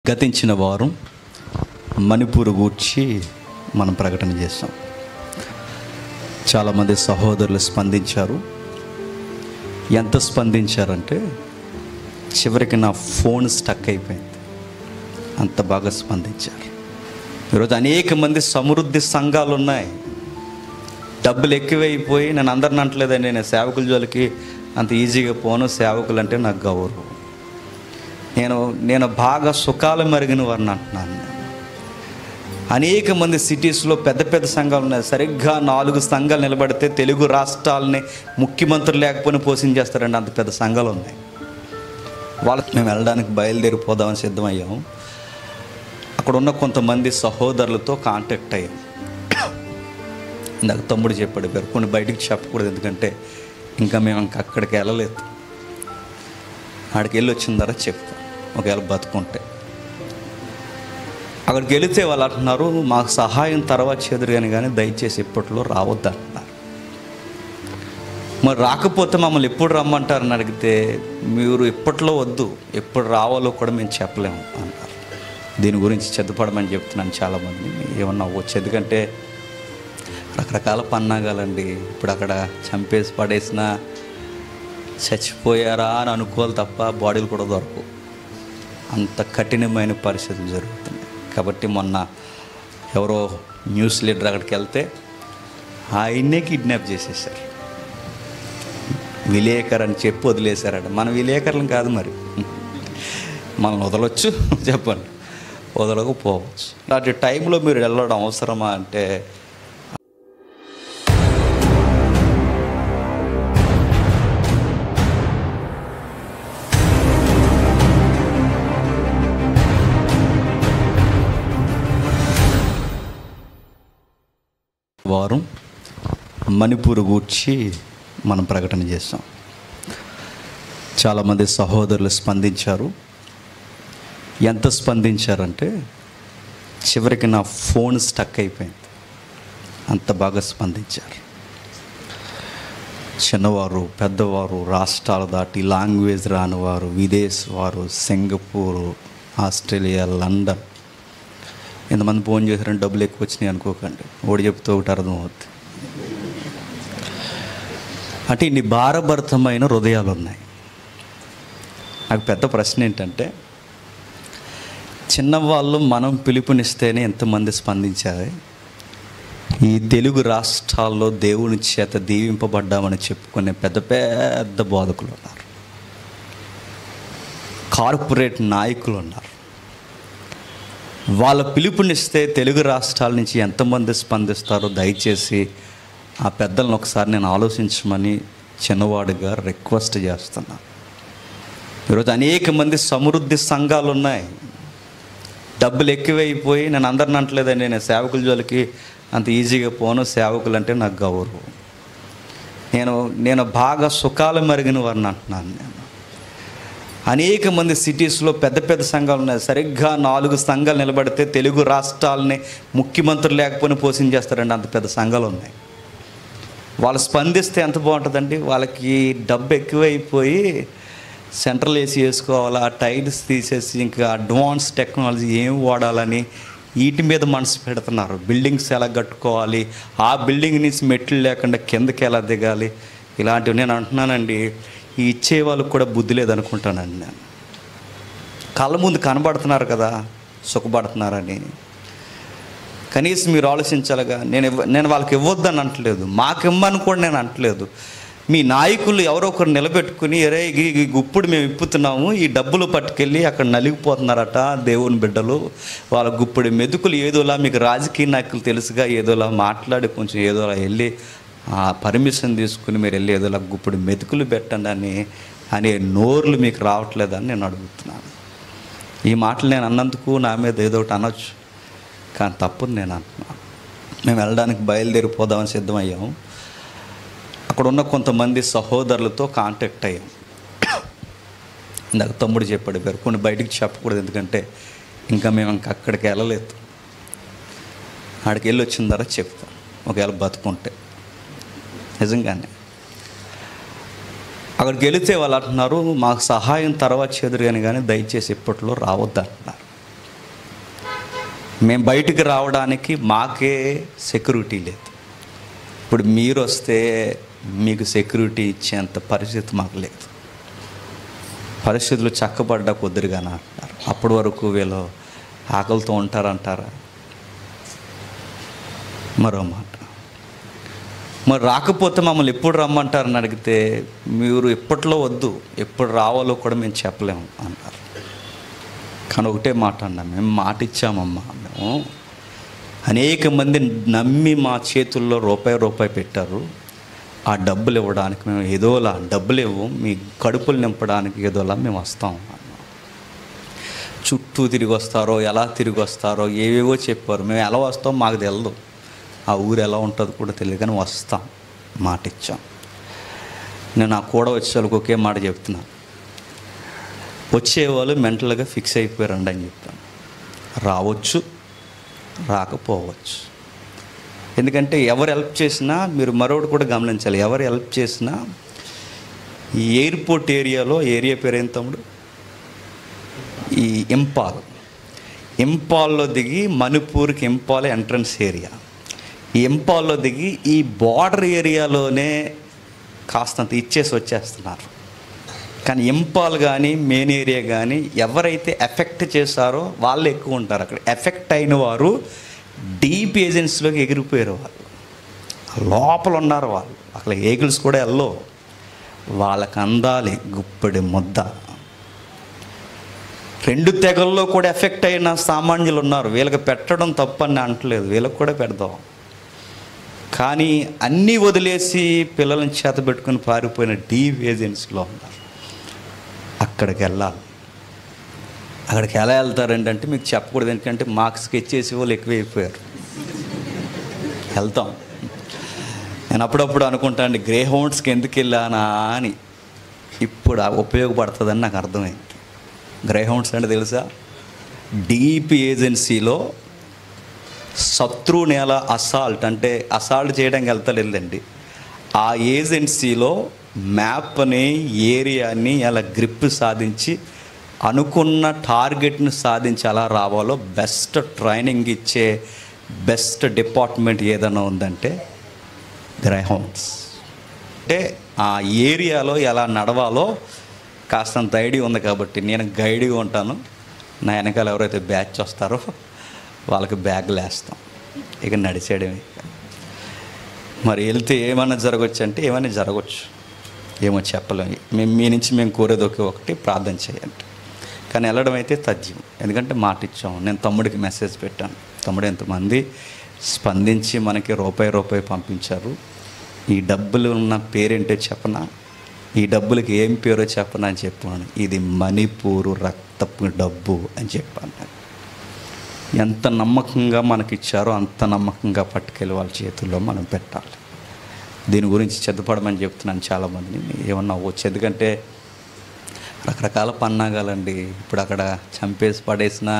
గతించిన వారం మణిపూర్ గూర్చి మనం ప్రకటన చేస్తాం చాలామంది సహోదరులు స్పందించారు ఎంత స్పందించారంటే చివరికి నా ఫోన్ స్టక్ అయిపోయింది అంత బాగా స్పందించారు ఈరోజు అనేక మంది సమృద్ధి సంఘాలు ఉన్నాయి డబ్బులు ఎక్కువైపోయి నేను అందరిని అంటలేదండి నేను సేవకుల జోలికి అంత ఈజీగా పోను సేవకులు అంటే నాకు గౌరవం నేను నేను బాగా సుఖాలు మరిగిన వారిని అంటున్నాను నేను. అనేక మంది సిటీస్లో పెద్ద పెద్ద సంఘాలు ఉన్నాయి సరిగ్గా నాలుగు సంఘాలు నిలబడితే తెలుగు రాష్ట్రాలని ముఖ్యమంత్రులు లేకపోయినా పోషించేస్తారండి అంత పెద్ద సంఘాలు ఉన్నాయి వాళ్ళకి మేము వెళ్ళడానికి బయలుదేరిపోదామని సిద్ధమయ్యాము అక్కడ ఉన్న కొంతమంది సహోదరులతో కాంటాక్ట్ అయ్యాం ఇందాక తమ్ముడు చెప్పాడు పేరు కొన్ని బయటికి చెప్పకూడదు ఎందుకంటే ఇంకా మేము ఇంకా అక్కడికి వెళ్ళలేదు ఆడికి వెళ్ళి వచ్చిన తర్వాత చెప్తాం ఒకవేళ బతుకుంటే అక్కడికి వెళితే వాళ్ళు అంటున్నారు మాకు సహాయం తర్వాత చెదురు కానీ కానీ దయచేసి ఇప్పట్లో రావద్దు అంటున్నారు మరి రాకపోతే మమ్మల్ని ఎప్పుడు రమ్మంటారని అడిగితే మీరు ఇప్పట్లో వద్దు ఎప్పుడు రావాలో కూడా మేము చెప్పలేము అన్నారు దీని గురించి చదువుపడమని చెప్తున్నాను చాలామంది ఏమన్నా అవ్వచ్చు ఎందుకంటే రకరకాల పన్నాగాలండి ఇప్పుడు అక్కడ చంపేసి పడేసిన చచ్చిపోయారా అని అనుకోవాలి తప్ప బాడీలు కూడా దొరకవు అంత కఠినమైన పరిస్థితులు జరుగుతున్నాయి కాబట్టి మొన్న ఎవరో న్యూస్ లీడర్ అక్కడికి వెళ్తే ఆయన్నే కిడ్నాప్ చేసేసారు విలేకర్ అని చెప్పి వదిలేశారట మన విలేకరులం కాదు మరి మనం వదలొచ్చు చెప్పండి వదలకపోవచ్చు అలాంటి టైంలో మీరు వెళ్ళడం అవసరమా అంటే వారం మణిపూర్ గూర్చి మనం ప్రకటన చేస్తాం చాలామంది సహోదరులు స్పందించారు ఎంత స్పందించారంటే చివరికి నా ఫోన్ స్టక్ అయిపోయింది అంత బాగా స్పందించారు చిన్నవారు పెద్దవారు రాష్ట్రాలు దాటి లాంగ్వేజ్ రాని వారు విదేశ్ వారు సింగపూరు ఆస్ట్రేలియా లండన్ ఎంతమంది ఫోన్ చేశారని డబ్బులు ఎక్కువ వచ్చినాయి అనుకోకండి ఓడి చెప్తూ ఒకటి అర్థమవుద్ది అంటే ఇన్ని భారభరితమైన హృదయాలు ఉన్నాయి నాకు పెద్ద ప్రశ్న ఏంటంటే చిన్నవాళ్ళు మనం పిలుపునిస్తేనే ఎంతమంది స్పందించారు ఈ తెలుగు రాష్ట్రాల్లో దేవుని చేత దీవింపబడ్డామని చెప్పుకునే పెద్ద పెద్ద బోధకులు ఉన్నారు కార్పొరేట్ నాయకులు ఉన్నారు వాళ్ళ పిలుపునిస్తే తెలుగు రాష్ట్రాల నుంచి ఎంతమంది స్పందిస్తారో దయచేసి ఆ పెద్దలను ఒకసారి నేను ఆలోచించమని చిన్నవాడుగా రిక్వెస్ట్ చేస్తున్నాను ఈరోజు అనేక మంది సమృద్ధి సంఘాలు ఉన్నాయి డబ్బులు ఎక్కువైపోయి నేను అందరిని అంటలేదండి నేను సేవకుల జోలికి అంత ఈజీగా పోను సేవకులు అంటే నాకు గౌరవం నేను నేను బాగా సుఖాలు మరిగిన వారిని అంటున్నాను నేను అనేక మంది సిటీస్లో పెద్ద పెద్ద సంఘాలు ఉన్నాయి సరిగ్గా నాలుగు సంఘాలు నిలబడితే తెలుగు రాష్ట్రాలని ముఖ్యమంత్రులు లేకపోయినా పోషించేస్తారండి అంత పెద్ద సంఘాలు ఉన్నాయి వాళ్ళు స్పందిస్తే ఎంత బాగుంటుందండి వాళ్ళకి డబ్బు ఎక్కువైపోయి సెంట్రల్ ఏసీ వేసుకోవాలా టైల్స్ తీసేసి ఇంకా అడ్వాన్స్ టెక్నాలజీ ఏం వాడాలని వీటి మీద మనసు పెడుతున్నారు బిల్డింగ్స్ ఎలా కట్టుకోవాలి ఆ బిల్డింగ్ నుంచి మెట్లు లేకుండా కిందకి ఎలా దిగాలి ఇలాంటివి నేను అంటున్నానండి ఈ ఇచ్చే వాళ్ళకి కూడా బుద్ధి లేదనుకుంటానండి నేను కళ్ళ ముందు కనబడుతున్నారు కదా సుఖపడుతున్నారని కనీసం మీరు ఆలోచించాలిగా నేను ఇవ్వ నేను వాళ్ళకి ఇవ్వద్దని అంటలేదు మాకు ఇమ్మని కూడా నేను అంటలేదు మీ నాయకులు ఎవరో ఒకరు నిలబెట్టుకుని ఎరే ఈ ఈ గుప్పుడు మేము ఇప్పుతున్నాము ఈ డబ్బులు పట్టుకెళ్ళి అక్కడ నలిగిపోతున్నారట దేవుని బిడ్డలు వాళ్ళ గుప్పుడు మెతుకులు ఏదోలా మీకు రాజకీయ నాయకులు తెలుసుగా ఏదోలా మాట్లాడి కొంచెం ఏదోలా వెళ్ళి ఆ పర్మిషన్ తీసుకుని మీరు వెళ్ళి ఏదోలా గుప్పుడు మెతుకులు పెట్టండి అని అనే నోర్లు మీకు రావట్లేదని నేను అడుగుతున్నాను ఈ మాటలు నేను అన్నందుకు నా మీద ఏదో ఒకటి అనొచ్చు కానీ తప్పుని నేను అంటున్నాను మేము వెళ్ళడానికి బయలుదేరిపోదామని సిద్ధమయ్యాము అక్కడ ఉన్న కొంతమంది సహోదరులతో కాంటాక్ట్ అయ్యాం ఇందాక తమ్ముడు చెప్పాడు పేరు కొన్ని బయటికి చెప్పకూడదు ఎందుకంటే ఇంకా మేము ఇంకా అక్కడికి వెళ్ళలేదు ఆడికి వెళ్ళి వచ్చిన తర్వాత చెప్తాం ఒకవేళ బతుకుంటే నిజంగానే అక్కడికి వెళితే వాళ్ళు అంటున్నారు మాకు సహాయం తర్వాత చెదురు కానీ కానీ దయచేసి ఇప్పట్లో రావద్దు అంటున్నారు మేము బయటికి రావడానికి మాకే సెక్యూరిటీ లేదు ఇప్పుడు మీరు వస్తే మీకు సెక్యూరిటీ ఇచ్చేంత పరిస్థితి మాకు లేదు పరిస్థితులు చక్కబడ్డ కొద్దిగానే అంటారు అప్పటి వరకు వీళ్ళు ఆకలితో ఉంటారంటారా మరో మాట మరి రాకపోతే మమ్మల్ని ఎప్పుడు రమ్మంటారని అడిగితే మీరు ఎప్పట్లో వద్దు ఎప్పుడు రావాలో కూడా మేము చెప్పలేము అన్నారు కానీ ఒకటే మాట అన్నా మేము మాట ఇచ్చామమ్మా మేము అనేక మంది నమ్మి మా చేతుల్లో రూపాయి రూపాయి పెట్టారు ఆ డబ్బులు ఇవ్వడానికి మేము ఏదోలా డబ్బులు ఇవ్వు మీ కడుపులు నింపడానికి ఏదోలా మేము వస్తాం అన్నాం చుట్టూ తిరిగి వస్తారో ఎలా తిరిగి వస్తారో ఏవేవో చెప్పారు మేము ఎలా వస్తాం మాకు తెలియదు ఆ ఊరు ఎలా ఉంటుందో కూడా తెలియదు కానీ వస్తాం మాట ఇచ్చాం నేను ఆ కూడా వచ్చే వాళ్ళకి ఒకే మాట చెప్తున్నాను వచ్చేవాళ్ళు మెంటల్గా ఫిక్స్ అయిపోయారండి అని చెప్పాను రావచ్చు రాకపోవచ్చు ఎందుకంటే ఎవరు హెల్ప్ చేసినా మీరు మరొకటి కూడా గమనించాలి ఎవరు హెల్ప్ చేసినా ఈ ఎయిర్పోర్ట్ ఏరియాలో ఏరియా పేరు ఏం తమ్ముడు ఈ ఇంపాల్ ఇంపాల్లో దిగి మణిపూర్కి ఇంపాల్ ఎంట్రన్స్ ఏరియా ఈ ఇంపాల్లో దిగి ఈ బార్డర్ ఏరియాలోనే కాస్తంత ఇచ్చేసి వచ్చేస్తున్నారు కానీ ఇంపాల్ కానీ మెయిన్ ఏరియా కానీ ఎవరైతే ఎఫెక్ట్ చేశారో వాళ్ళు ఎక్కువ ఉంటారు అక్కడ ఎఫెక్ట్ అయిన వారు డీప్ ఏజెన్సీలోకి ఎగిరిపోయారు వాళ్ళు లోపల ఉన్నారు వాళ్ళు అక్కడ ఏగిల్స్ కూడా ఎల్లో వాళ్ళకి అందాలి గుప్పడి ముద్ద రెండు తెగల్లో కూడా ఎఫెక్ట్ అయిన సామాన్యులు ఉన్నారు వీళ్ళకి పెట్టడం తప్పని అంటలేదు వీళ్ళకి కూడా పెడదాం కానీ అన్నీ వదిలేసి పిల్లల్ని చేత పెట్టుకుని పారిపోయిన డీప్ ఏజెన్సీలో ఉన్నారు అక్కడికి వెళ్ళాలి అక్కడికి ఎలా వెళ్తారండి అంటే మీకు చెప్పకూడదు ఎందుకంటే మాకు స్కెచ్ చేసే వాళ్ళు ఎక్కువైపోయారు వెళ్తాం నేను అప్పుడప్పుడు అనుకుంటాను గ్రే హౌండ్స్కి ఎందుకు వెళ్ళానా అని ఇప్పుడు ఆ ఉపయోగపడుతుందని నాకు అర్థమైంది గ్రే హౌండ్స్ అంటే తెలుసా డీప్ ఏజెన్సీలో శత్రు నేల అసాల్ట్ అంటే అసాల్ట్ చేయడానికి వెళ్తలేదండి ఆ ఏజెన్సీలో మ్యాప్ని ఏరియాని ఎలా గ్రిప్ సాధించి అనుకున్న టార్గెట్ని సాధించి ఎలా రావాలో బెస్ట్ ట్రైనింగ్ ఇచ్చే బెస్ట్ డిపార్ట్మెంట్ ఏదైనా ఉందంటే గ్రైహౌండ్స్ అంటే ఆ ఏరియాలో ఎలా నడవాలో కాస్తంత ఐడియా ఉంది కాబట్టి నేను గైడ్గా ఉంటాను నా వెనకాల ఎవరైతే బ్యాచ్ వస్తారో వాళ్ళకి బ్యాగ్లు వేస్తాం ఇక నడిచేయడమే మరి వెళ్తే ఏమైనా జరగచ్చు అంటే ఏమైనా జరగచ్చు ఏమో చెప్పలేము మేము మీ నుంచి మేము కోరేది ఒకే ఒకటి ప్రార్థన చేయండి కానీ వెళ్ళడం అయితే తథ్యం ఎందుకంటే మాట ఇచ్చాం నేను తమ్ముడికి మెసేజ్ పెట్టాను తమ్ముడు ఎంతమంది స్పందించి మనకి రూపాయి రూపాయి పంపించారు ఈ డబ్బులు ఉన్న పేరేంటో చెప్పనా ఈ డబ్బులకి ఏం పేరో చెప్పనా అని చెప్పాను ఇది మణిపూరు రక్తపు డబ్బు అని చెప్పాను నేను. ఎంత నమ్మకంగా మనకి ఇచ్చారో అంత నమ్మకంగా పట్టుకెళ్ళి వాళ్ళ చేతుల్లో మనం పెట్టాలి దీని గురించి చెద్దపడమని చెప్తున్నాను చాలామందిని ఏమన్నా అవ్వచ్చు ఎందుకంటే రకరకాల పన్నాగాలండి ఇప్పుడు అక్కడ చంపేసి పడేసిన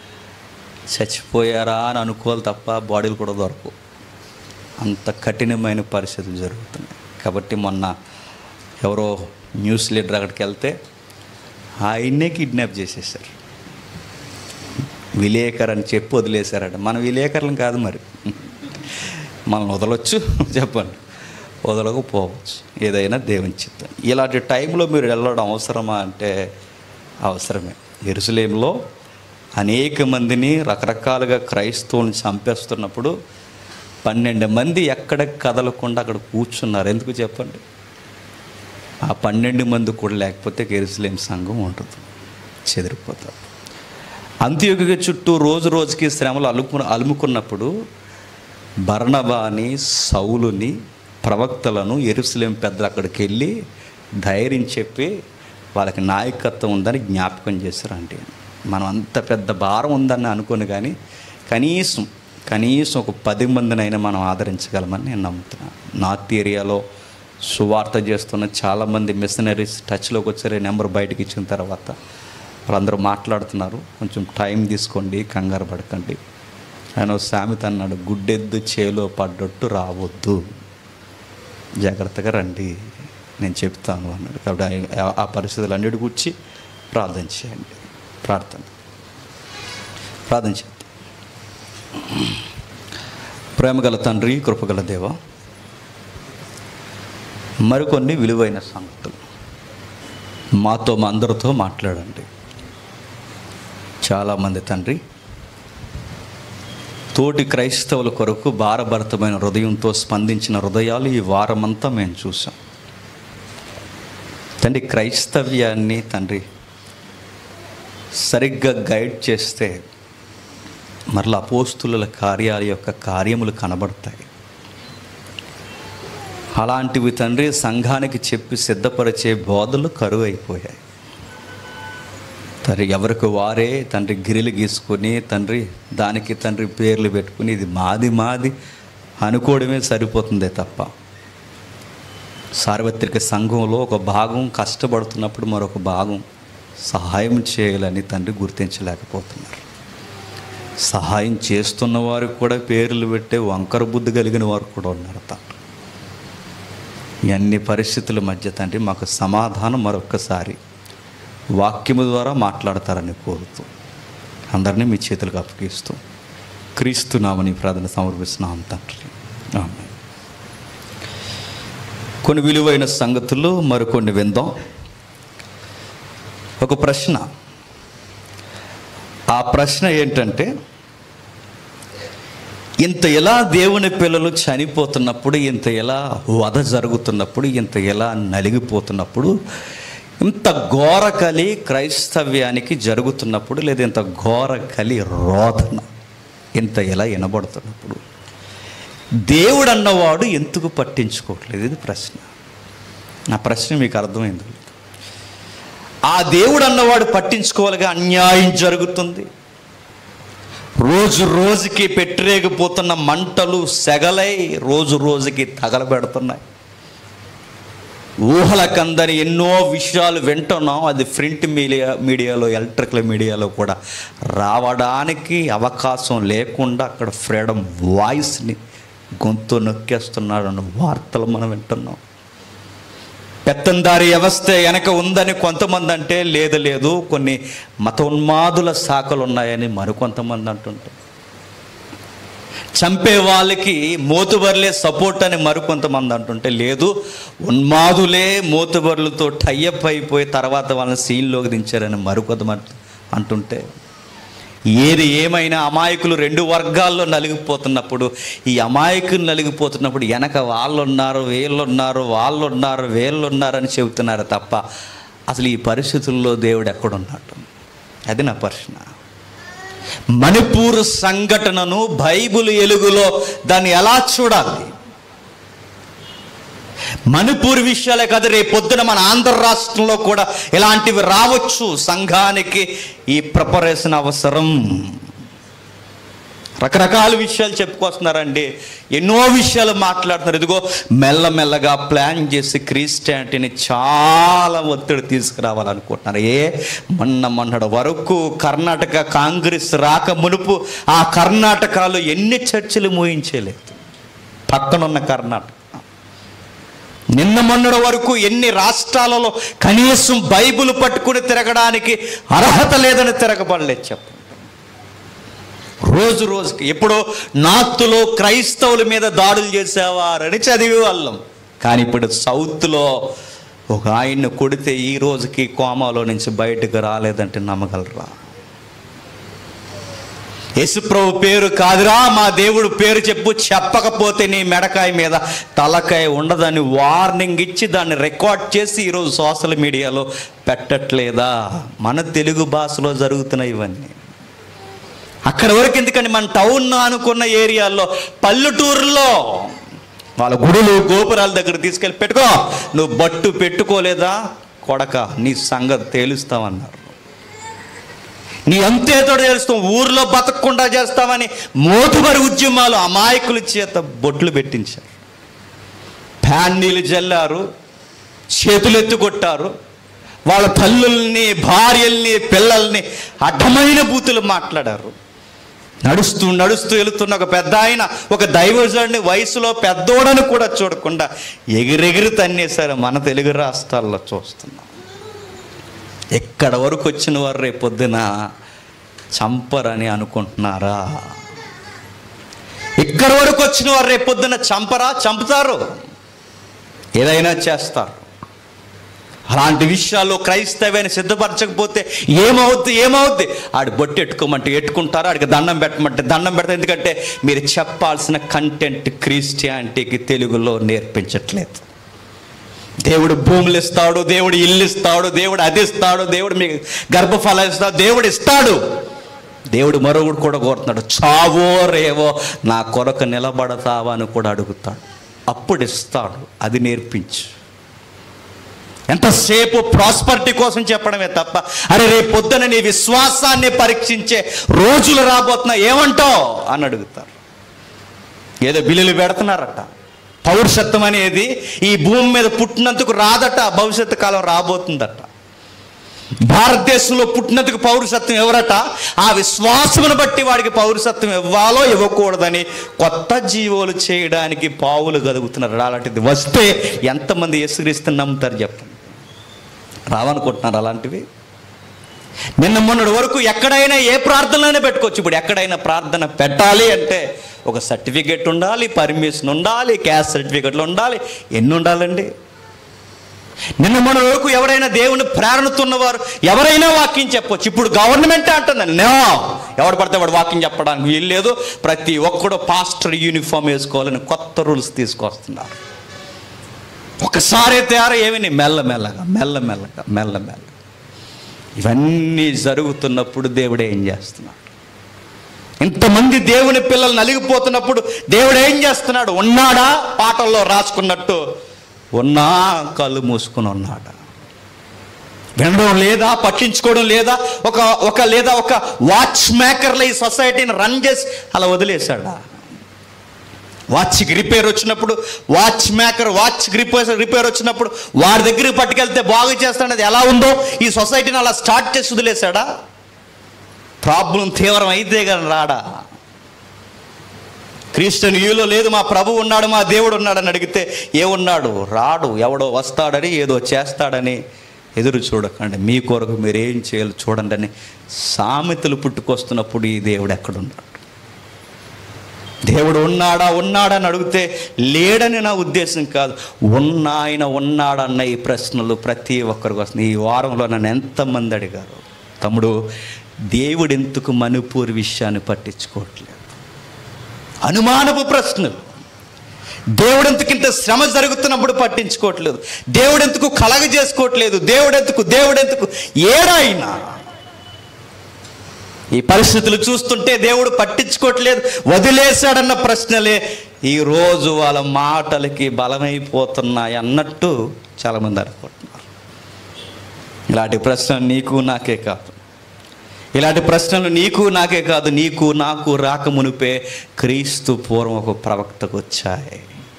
చచ్చిపోయారా అని అనుకోవాలి తప్ప బాడీలు కూడా దొరకవు అంత కఠినమైన పరిస్థితులు జరుగుతున్నాయి కాబట్టి మొన్న ఎవరో న్యూస్ లీడర్ అక్కడికి వెళ్తే ఆయన్నే కిడ్నాప్ చేసేసారు విలేకర్ అని చెప్పి వదిలేశారట మన విలేకరులం కాదు మరి మనం వదలొచ్చు చెప్పండి వదలకపోవచ్చు ఏదైనా దేవుని చిత్తం ఇలాంటి టైంలో మీరు వెళ్ళడం అవసరమా అంటే అవసరమే ఎరుసలేంలో అనేక మందిని రకరకాలుగా క్రైస్తవుని చంపేస్తున్నప్పుడు పన్నెండు మంది ఎక్కడ కదలకుండా అక్కడ కూర్చున్నారు ఎందుకు చెప్పండి ఆ పన్నెండు మంది కూడా లేకపోతే ఎరుసలేం సంఘం ఉంటుంది చెదిరిపోతారు అంత్యోగిక చుట్టూ రోజు రోజుకి శ్రమలు అలుకు అలుముకున్నప్పుడు బర్ణబాని సౌలుని ప్రవక్తలను ఎరుసలేం పెద్దలు అక్కడికి వెళ్ళి ధైర్యం చెప్పి వాళ్ళకి నాయకత్వం ఉందని జ్ఞాపకం చేశారండి మనం అంత పెద్ద భారం ఉందని అనుకోను కానీ కనీసం కనీసం ఒక పది మందినైనా మనం ఆదరించగలమని నేను నమ్ముతున్నాను నార్త్ ఏరియాలో సువార్త చేస్తున్న చాలామంది మిషనరీస్ టచ్లోకి వచ్చారు ఈ నెంబర్ బయటకు ఇచ్చిన తర్వాత వాళ్ళందరూ మాట్లాడుతున్నారు కొంచెం టైం తీసుకోండి కంగారు పడకండి ఆయన ఓ సామెత అన్నాడు గుడ్డెద్దు చేలో పడ్డట్టు రావద్దు జాగ్రత్తగా రండి నేను చెప్తాను అన్నాడు కాబట్టి ఆ- ఆ పరిస్థితులు అన్నిటి గురించి ప్రార్థన చేయండి ప్రార్థన ప్రార్థన చేద్దాం ప్రేమగల తండ్రి కృపగల దేవ మరికొన్ని విలువైన సంగతులు మాతో మా అందరితో మాట్లాడండి చాలామంది తండ్రి తోటి క్రైస్తవుల కొరకు భారభరితమైన హృదయంతో స్పందించిన హృదయాలు ఈ వారమంతా మేము చూసాం తండ్రి క్రైస్తవ్యాన్ని తండ్రి సరిగ్గా గైడ్ చేస్తే మరలా అపోస్తుల కార్యాల యొక్క కార్యములు కనబడతాయి అలాంటివి తండ్రి సంఘానికి చెప్పి సిద్ధపరిచే బోధలు కరువు అయిపోయాయి తండ్రి ఎవరికి వారే తండ్రి గిరిలు గీసుకొని తండ్రి దానికి తండ్రి పేర్లు పెట్టుకుని ఇది మాది మాది అనుకోవడమే సరిపోతుందే తప్ప సార్వత్రిక సంఘంలో ఒక భాగం కష్టపడుతున్నప్పుడు మరొక భాగం సహాయం చేయాలని తండ్రి గుర్తించలేకపోతున్నారు సహాయం చేస్తున్న వారికి కూడా పేర్లు పెట్టే వంకర బుద్ధి కలిగిన వారు కూడా ఉన్నారు తండ్రి ఈ అన్ని పరిస్థితుల మధ్య తండ్రి మాకు సమాధానం మరొక్కసారి వాక్యము ద్వారా మాట్లాడతారని కోరుతూ అందరినీ మీ చేతులకు అప్పగిస్తూ క్రీస్తునామని ప్రార్థన సమర్పిస్తున్నాం తండ్రి ఆమె కొన్ని విలువైన సంగతులు మరికొన్ని విందాం ఒక ప్రశ్న ఆ ప్రశ్న ఏంటంటే ఇంత ఎలా దేవుని పిల్లలు చనిపోతున్నప్పుడు ఇంత ఎలా వధ జరుగుతున్నప్పుడు ఇంత ఎలా నలిగిపోతున్నప్పుడు ఇంత ఘోర కలి క్రైస్తవ్యానికి జరుగుతున్నప్పుడు లేదా ఇంత ఘోర కలి రోదన ఇంత ఎలా వినబడుతున్నప్పుడు దేవుడు అన్నవాడు ఎందుకు పట్టించుకోవట్లేదు ఇది ప్రశ్న నా ప్రశ్న మీకు అర్థమైంది ఆ దేవుడు అన్నవాడు పట్టించుకోవాలిగా అన్యాయం జరుగుతుంది రోజు రోజుకి పెట్టిరేగిపోతున్న మంటలు సెగలై రోజు రోజుకి తగలబెడుతున్నాయి ఊహలకందని ఎన్నో విషయాలు వింటున్నాం అది ప్రింట్ మీడియా మీడియాలో ఎలక్ట్రికల్ మీడియాలో కూడా రావడానికి అవకాశం లేకుండా అక్కడ ఫ్రీడమ్ వాయిస్ని గొంతు నొక్కేస్తున్నాడు అన్న వార్తలు మనం వింటున్నాం పెత్తందారి వ్యవస్థ వెనక ఉందని కొంతమంది అంటే లేదు లేదు కొన్ని మతోన్మాదుల శాఖలు ఉన్నాయని మరికొంతమంది అంటుంటారు చంపే వాళ్ళకి మోతుబర్లే సపోర్ట్ అని మరికొంతమంది అంటుంటే లేదు ఉన్మాదులే మోతుబర్లతో టైఅప్ అయిపోయి తర్వాత వాళ్ళని సీన్లోకి దించారని మరికొంతమంది అంటుంటే ఏది ఏమైనా అమాయకులు రెండు వర్గాల్లో నలిగిపోతున్నప్పుడు ఈ అమాయకులు నలిగిపోతున్నప్పుడు వెనక వాళ్ళు ఉన్నారు వీళ్ళు ఉన్నారు వాళ్ళు ఉన్నారు వీళ్ళు ఉన్నారు అని చెబుతున్నారు తప్ప అసలు ఈ పరిస్థితుల్లో దేవుడు ఎక్కడున్నట్టు అది నా ప్రశ్న మణిపూర్ సంఘటనను బైబిల్ ఎలుగులో దాన్ని ఎలా చూడాలి మణిపూర్ విషయాలే కాదు రేపు పొద్దున మన ఆంధ్ర రాష్ట్రంలో కూడా ఇలాంటివి రావచ్చు సంఘానికి ఈ ప్రిపరేషన్ అవసరం రకరకాల విషయాలు చెప్పుకొస్తున్నారండి ఎన్నో విషయాలు మాట్లాడుతున్నారు ఇదిగో మెల్లమెల్లగా ప్లాన్ చేసి క్రిస్టియానిటీని చాలా ఒత్తిడి తీసుకురావాలనుకుంటున్నారు ఏ మొన్న మొన్నటి వరకు కర్ణాటక కాంగ్రెస్ రాక మునుపు ఆ కర్ణాటకలో ఎన్ని చర్చలు మూయించలేదు పక్కనున్న కర్ణాటక నిన్న మొన్నటి వరకు ఎన్ని రాష్ట్రాలలో కనీసం బైబిల్ పట్టుకుని తిరగడానికి అర్హత లేదని తిరగబడలేదు చెప్పు రోజు రోజుకి ఎప్పుడో నార్త్లో క్రైస్తవుల మీద దాడులు చేసేవారని చదివి వాళ్ళం కానీ ఇప్పుడు సౌత్లో ఒక ఆయన్ని కొడితే ఈ రోజుకి కోమాలో నుంచి బయటకు రాలేదంటే నమ్మగలరా యేసుప్రభు పేరు కాదురా మా దేవుడు పేరు చెప్పు చెప్పకపోతే నీ మెడకాయ మీద తలకాయ ఉండదని వార్నింగ్ ఇచ్చి దాన్ని రికార్డ్ చేసి ఈరోజు సోషల్ మీడియాలో పెట్టట్లేదా మన తెలుగు భాషలో జరుగుతున్నాయి ఇవన్నీ అక్కడ వరకు ఎందుకంటే మన టౌన్ అనుకున్న ఏరియాల్లో పల్లెటూరులో వాళ్ళ గుడులు గోపురాల దగ్గర తీసుకెళ్ళి పెట్టుకో నువ్వు బట్టు పెట్టుకోలేదా కొడక నీ సంగతి తేలుస్తామన్నారు నీ అంతేతో తెలుస్తాం ఊర్లో బతకకుండా చేస్తామని మోతుబరి ఉద్యమాలు అమాయకుల చేత బొట్లు పెట్టించారు ప్యాన్నీలు జల్లారు చేతులెత్తు కొట్టారు వాళ్ళ తల్లుల్ని భార్యల్ని పిల్లల్ని అడ్డమైన బూతులు మాట్లాడారు నడుస్తూ నడుస్తూ వెళుతున్న ఒక పెద్ద ఆయన ఒక దైవజుడిని వయసులో పెద్దోడని కూడా చూడకుండా ఎగిరెగిరి తన్నేశారు మన తెలుగు రాష్ట్రాల్లో చూస్తున్నాం ఎక్కడ వరకు వచ్చిన వారు రేపొద్దున చంపరని అనుకుంటున్నారా ఇక్కడ వరకు వచ్చిన వారు రేపు పొద్దున్న చంపరా చంపుతారు ఏదైనా చేస్తారు అలాంటి విషయాల్లో క్రైస్తవాన్ని సిద్ధపరచకపోతే ఏమవుద్ది ఏమవుద్ది ఆడు బొట్టు ఎట్టుకోమంటే ఎట్టుకుంటారు ఆడికి దండం పెట్టమంటే దండం పెడతారు ఎందుకంటే మీరు చెప్పాల్సిన కంటెంట్ క్రిస్టియానిటీకి తెలుగులో నేర్పించట్లేదు దేవుడు భూములు ఇస్తాడు దేవుడు ఇల్లు ఇస్తాడు దేవుడు అది ఇస్తాడు దేవుడు మీకు గర్భఫలం ఇస్తాడు దేవుడు ఇస్తాడు దేవుడు మరొకడు కూడా కోరుతున్నాడు చావో రేవో నా కొరకు నిలబడతావా అని కూడా అడుగుతాడు అప్పుడు ఇస్తాడు అది నేర్పించు ఎంతసేపు ప్రాస్పరిటీ కోసం చెప్పడమే తప్ప అరే రేపు పొద్దున నీ విశ్వాసాన్ని పరీక్షించే రోజులు రాబోతున్నా ఏమంటావు అని అడుగుతారు ఏదో బిల్లులు పెడుతున్నారట పౌరుషత్వం అనేది ఈ భూమి మీద పుట్టినందుకు రాదట భవిష్యత్తు కాలం రాబోతుందట భారతదేశంలో పుట్టినందుకు పౌరసత్వం ఎవరట ఆ విశ్వాసమును బట్టి వాడికి పౌరసత్వం ఇవ్వాలో ఇవ్వకూడదని కొత్త జీవోలు చేయడానికి పావులు గదుగుతున్నారు అలాంటిది వస్తే ఎంతమంది యేసుక్రీస్తుని నమ్ముతారు చెప్పండి రావనుకుంటున్నారు అలాంటివి నిన్న మొన్నటి వరకు ఎక్కడైనా ఏ ప్రార్థనలైనా పెట్టుకోవచ్చు ఇప్పుడు ఎక్కడైనా ప్రార్థన పెట్టాలి అంటే ఒక సర్టిఫికేట్ ఉండాలి పర్మిషన్ ఉండాలి క్యాస్ట్ సర్టిఫికెట్లు ఉండాలి ఎన్ని ఉండాలండి నిన్న మొన్న వరకు ఎవరైనా దేవుని ప్రేరణతున్నవారు ఎవరైనా వాక్యం చెప్పొచ్చు ఇప్పుడు గవర్నమెంట్ అంటుందండి నో ఎవడు పడితే వాడు వాక్యం చెప్పడానికి వీలు లేదు ప్రతి ఒక్కడు పాస్టర్ యూనిఫామ్ వేసుకోవాలని కొత్త రూల్స్ తీసుకొస్తున్నారు ఒకసారి తయారు ఏమని మెల్లమెల్లగా మెల్లమెల్లగా మెల్లమెల్లగా ఇవన్నీ జరుగుతున్నప్పుడు దేవుడు ఏం చేస్తున్నాడు ఇంతమంది దేవుని పిల్లలు నలిగిపోతున్నప్పుడు దేవుడు ఏం చేస్తున్నాడు ఉన్నాడా పాటల్లో రాసుకున్నట్టు ఉన్నా కళ్ళు మూసుకుని ఉన్నాడా వినడం లేదా పట్టించుకోవడం లేదా ఒక ఒక లేదా ఒక వాచ్ మేకర్ల ఈ సొసైటీని రన్ చేసి అలా వదిలేశాడా వాచ్కి రిపేర్ వచ్చినప్పుడు watch maker watch repair repair వచ్చినప్పుడు వాడి దగ్గరికి పట్టుకెళ్తే బాగు చేస్తాడది ఎలా ఉందో ఈ సొసైటీని అలా స్టార్ట్ చేసి వదిలేశాడా ప్రాబ్లం తీవ్రం అయితే కానీ రాడా క్రిస్టియన్ యూలో లేదు మా ప్రభు ఉన్నాడు మా దేవుడు ఉన్నాడని అడిగితే ఏ ఉన్నాడు రాడు ఎవడో వస్తాడని ఏదో చేస్తాడని ఎదురు చూడకండి మీ కొరకు మీరు ఏం చేయాలి చూడండి అని సామెతలు పుట్టుకొస్తున్నప్పుడు ఈ దేవుడు ఎక్కడున్నాడు దేవుడు ఉన్నాడా ఉన్నాడా అని అడిగితే లేడని నా ఉద్దేశం కాదు ఉన్న ఆయన ఉన్నాడన్న ఈ ప్రశ్నలు ప్రతి ఒక్కరికి వస్తుంది ఈ వారంలో నన్ను ఎంతమంది అడిగారు తమ్ముడు దేవుడు ఎందుకు మణిపూర్ విషయాన్ని పట్టించుకోవట్లేదు అనుమానపు ప్రశ్నలు దేవుడెందుకు ఇంత శ్రమ జరుగుతున్నప్పుడు పట్టించుకోవట్లేదు దేవుడెందుకు కలగ చేసుకోవట్లేదు దేవుడెందుకు దేవుడెందుకు ఏడాయినా ఈ పరిస్థితులు చూస్తుంటే దేవుడు పట్టించుకోవట్లేదు వదిలేశాడన్న ప్రశ్నలే ఈరోజు వాళ్ళ మాటలకి బలమైపోతున్నాయి అన్నట్టు చాలామంది అనుకుంటున్నారు ఇలాంటి ప్రశ్నలు నీకు నాకే కాదు ఇలాంటి ప్రశ్నలు నీకు నాకే కాదు నీకు నాకు రాకమునిపే క్రీస్తు పూర్వం ఒక ప్రవక్తకు వచ్చాయి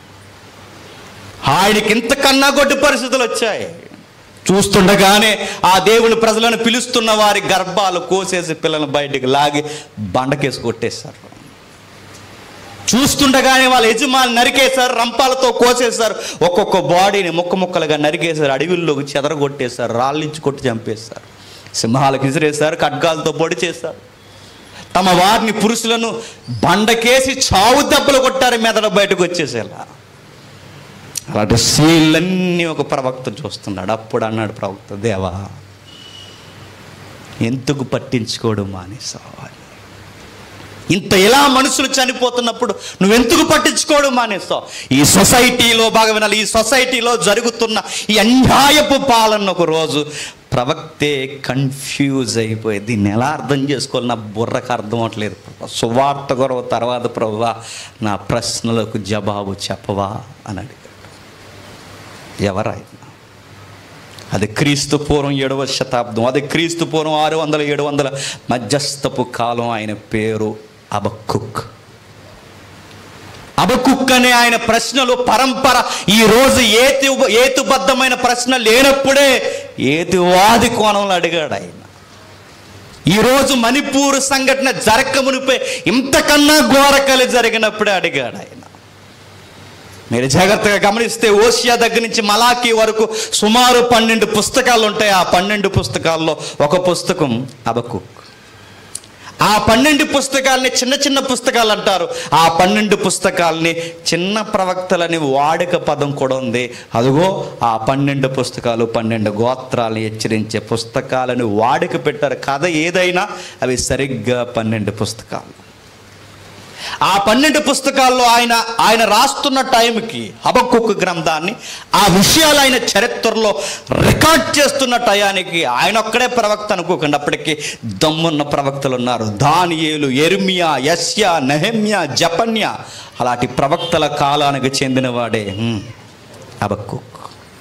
ఆయనకి ఇంతకన్నా గొడ్డు పరిస్థితులు వచ్చాయి చూస్తుండగానే ఆ దేవుని ప్రజలను పిలుస్తున్న వారి గర్భాలు కోసేసి పిల్లలను బయటికి లాగి బండకేసి కొట్టేశారు చూస్తుండగానే వాళ్ళ యజమాని నరికేశారు రంపాలతో కోసేశారు ఒక్కొక్క బాడీని ముక్క ముక్కలుగా నరికేశారు అడవిల్లోకి చెదరగొట్టేశారు రాళ్ళించి కొట్టి చంపేశారు సింహాలకు విసిరేశారు ఖడ్గాలతో పొడి చేశారు తమ వారిని పురుషులను బండకేసి చావు దెబ్బలు కొట్టారు మెదడు బయటకు వచ్చేసేలా అలాంటి సీన్లన్నీ ఒక ప్రవక్త చూస్తున్నాడు అప్పుడు అన్నాడు ప్రవక్త దేవా ఎందుకు పట్టించుకోవడం మానేసావు అని ఇంత ఇలా మనుషులు చనిపోతున్నప్పుడు నువ్వెందుకు పట్టించుకోవడం మానేస్తావు ఈ సొసైటీలో బాగా వినాలి ఈ సొసైటీలో జరుగుతున్న ఈ అన్యాయపు పాలన ఒక రోజు ప్రవక్తే కన్ఫ్యూజ్ అయిపోయి దీన్ని ఎలా అర్థం చేసుకోవాలి నా బుర్రకు అర్థం అవట్లేదు ప్రభా సువార్త గొడవ తర్వాత ప్రభా నా ప్రశ్నలకు జవాబు చెప్పవా అని అడిగాడు ఎవరాయన అది క్రీస్తు పూర్వం ఏడవ శతాబ్దం అది క్రీస్తు పూర్వం ఆరు వందల ఏడు వందల మధ్యస్థపు కాలం ఆయన పేరు అబక్కుక్ అబకుక్ అనే ఆయన ప్రశ్నలు పరంపర ఈ రోజు ఏతి ఏతుబద్ధమైన ప్రశ్న లేనప్పుడే ఏతివాది కోణంలో అడిగాడు ఆయన ఈరోజు మణిపూర్ సంఘటన జరగమునిపై ఇంతకన్నా ఘోరకలి జరిగినప్పుడే అడిగాడు ఆయన మీరు జాగ్రత్తగా గమనిస్తే ఓషియా దగ్గర నుంచి మలాకి వరకు సుమారు పన్నెండు పుస్తకాలు ఉంటాయి ఆ పన్నెండు పుస్తకాల్లో ఒక పుస్తకం అబకుక్ ఆ పన్నెండు పుస్తకాలని చిన్న చిన్న పుస్తకాలు అంటారు ఆ పన్నెండు పుస్తకాలని చిన్న ప్రవక్తలని వాడుక పదం కూడా ఉంది అదిగో ఆ పన్నెండు పుస్తకాలు పన్నెండు గోత్రాలను హెచ్చరించే పుస్తకాలని వాడుక పెట్టారు కథ ఏదైనా అవి సరిగ్గా పన్నెండు పుస్తకాలు ఆ పన్నెండు పుస్తకాల్లో ఆయన ఆయన రాస్తున్న టైంకి హబక్కుక్ గ్రంథాన్ని ఆ విషయాలు ఆయన చరిత్రలో రికార్డ్ చేస్తున్న టయానికి ఆయన ఒక్కడే ప్రవక్త అనుకోకండి అప్పటికి దమ్మున్న ప్రవక్తలు ఉన్నారు దానియేలు ఎర్మియా యస్యా నెహమ్యా జపన్య అలాంటి ప్రవక్తల కాలానికి చెందినవాడే హ్మ్, హబక్కుక్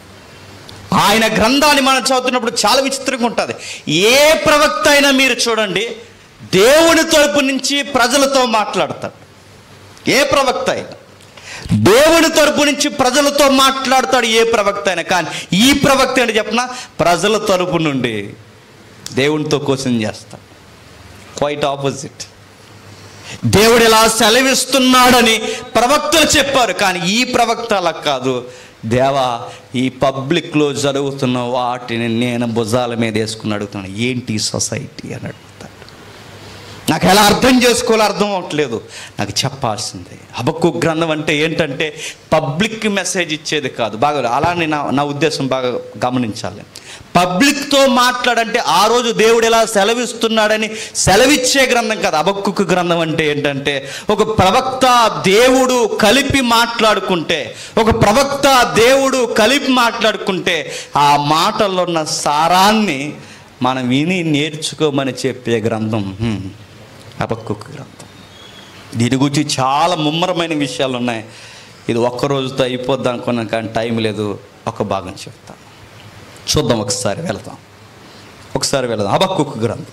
ఆయన గ్రంథాన్ని మనం చదువుతున్నప్పుడు చాలా విచిత్రంగా ఉంటుంది ఏ ప్రవక్త అయినా మీరు చూడండి దేవుని తరపు నుంచి ప్రజలతో మాట్లాడతాడు ఏ ప్రవక్త అయినా దేవుని తరపు నుంచి ప్రజలతో మాట్లాడతాడు ఏ ప్రవక్త అయినా కానీ ఈ ప్రవక్త ఏంటి చెప్పిన ప్రజల తరపు నుండి దేవునితో క్వశ్చన్ చేస్తాడు క్వైట్ ఆపోజిట్ దేవుడు ఇలా సెలవిస్తున్నాడని ప్రవక్తలు చెప్పారు కానీ ఈ ప్రవక్త అలా కాదు దేవా ఈ పబ్లిక్లో జరుగుతున్న వాటిని నేను భుజాల మీద వేసుకుని అడుగుతున్నాను ఏంటి ఈ సొసైటీ అని అడుగుతాడు నాకు ఎలా అర్థం చేసుకోవాలో అర్థం అవ్వట్లేదు నాకు చెప్పాల్సిందే హబక్కు గ్రంథం అంటే ఏంటంటే పబ్లిక్ మెసేజ్ ఇచ్చేది కాదు బాగా అలానే నా నా ఉద్దేశం బాగా గమనించాలి పబ్లిక్తో మాట్లాడంటే ఆ రోజు దేవుడు ఎలా సెలవిస్తున్నాడని సెలవిచ్చే గ్రంథం కాదు అబక్కుకు గ్రంథం అంటే ఏంటంటే ఒక ప్రవక్త దేవుడు కలిపి మాట్లాడుకుంటే ఒక ప్రవక్త దేవుడు కలిపి మాట్లాడుకుంటే ఆ మాటల్లో ఉన్న సారాన్ని మనం విని నేర్చుకోమని చెప్పే గ్రంథం హ్మ్, హబక్కుకు గ్రంథం దీని గురించి చాలా ముమ్మరమైన విషయాలు ఉన్నాయి ఇది ఒక్క రోజుతో అయిపోద్ది అనుకున్నాను కానీ టైం లేదు ఒక భాగం చెప్తాను చూద్దాం ఒకసారి వెళదాం ఒకసారి వెళదాం హబక్కుకు గ్రంథం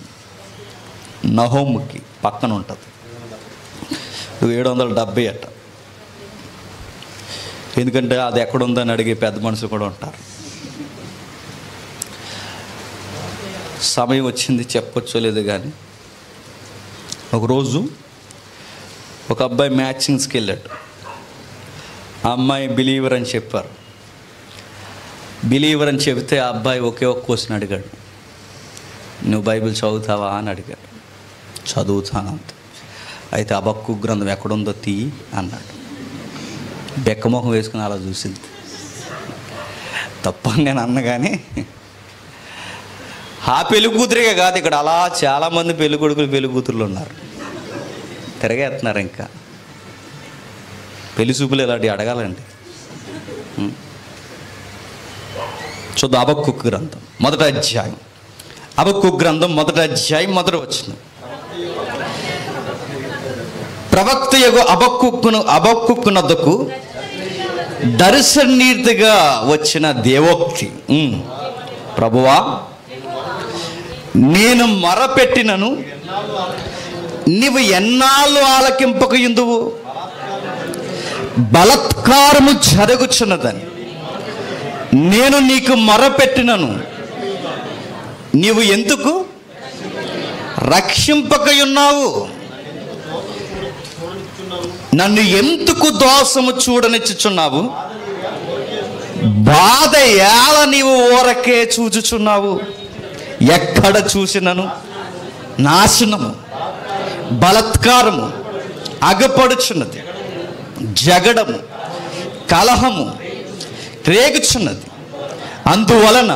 నహోముకి పక్కన ఉంటుంది ఏడు వందల డెబ్బై అట్ట ఎందుకంటే అది ఎక్కడుందని అడిగే పెద్ద మనుషులు కూడా ఉంటారు సమయం వచ్చింది చెప్పొచ్చో లేదు కానీ ఒకరోజు ఒక అబ్బాయి మ్యాచింగ్స్కి వెళ్ళాడు ఆ అమ్మాయి బిలీవర్ అని చెప్పారు బిలీవర్ అని చెబితే ఆ అబ్బాయి ఒకే ఒక్క క్వశ్చన్ అడిగాడు నువ్వు బైబిల్ చదువుతావా అని అడిగాడు చదువుతానంత అయితే అబక్కు గ్రంథం ఎక్కడుందో తీ అన్నాడు బెక్కమొహం వేసుకుని అలా చూసింది తప్పని నేను అన్న కానీ ఆ పెళ్లి కూతురిగా కాదు ఇక్కడ అలా చాలామంది పెళ్లి కొడుకులు పెళ్లి కూతుర్లు ఉన్నారు తిరగేస్తున్నారు ఇంకా పెళ్లి చూపులు ఇలాంటివి అడగాలండి ఉం. చూద్దాం అబక్కు గ్రంథం మొదట అధ్యాయం అబక్కు గ్రంథం మొదట అధ్యాయం మొదట వచ్చిన ప్రవక్త యొక్క అబక్కును అబక్కునద్దకు దర్శనీతిగా వచ్చిన దేవోక్తి ఉం. ప్రభువా నేను మొరపెట్టినను నీవు ఎన్నాళ్ళు ఆలకింపక ఎందువు బలత్కారము జరుగుచున్నదని నేను నీకు మొరపెట్టినను నీవు ఎందుకు రక్షింపకయున్నావు నన్ను ఎందుకు దోషము చూడనిచ్చుచున్నావు బాధ ఏల నీవు ఊరకే చూచుచున్నావు ఎక్కడ చూసినను నాశనము బలత్కారము అగపడుచున్నది జగడము కలహము రేగుచున్నది అందువలన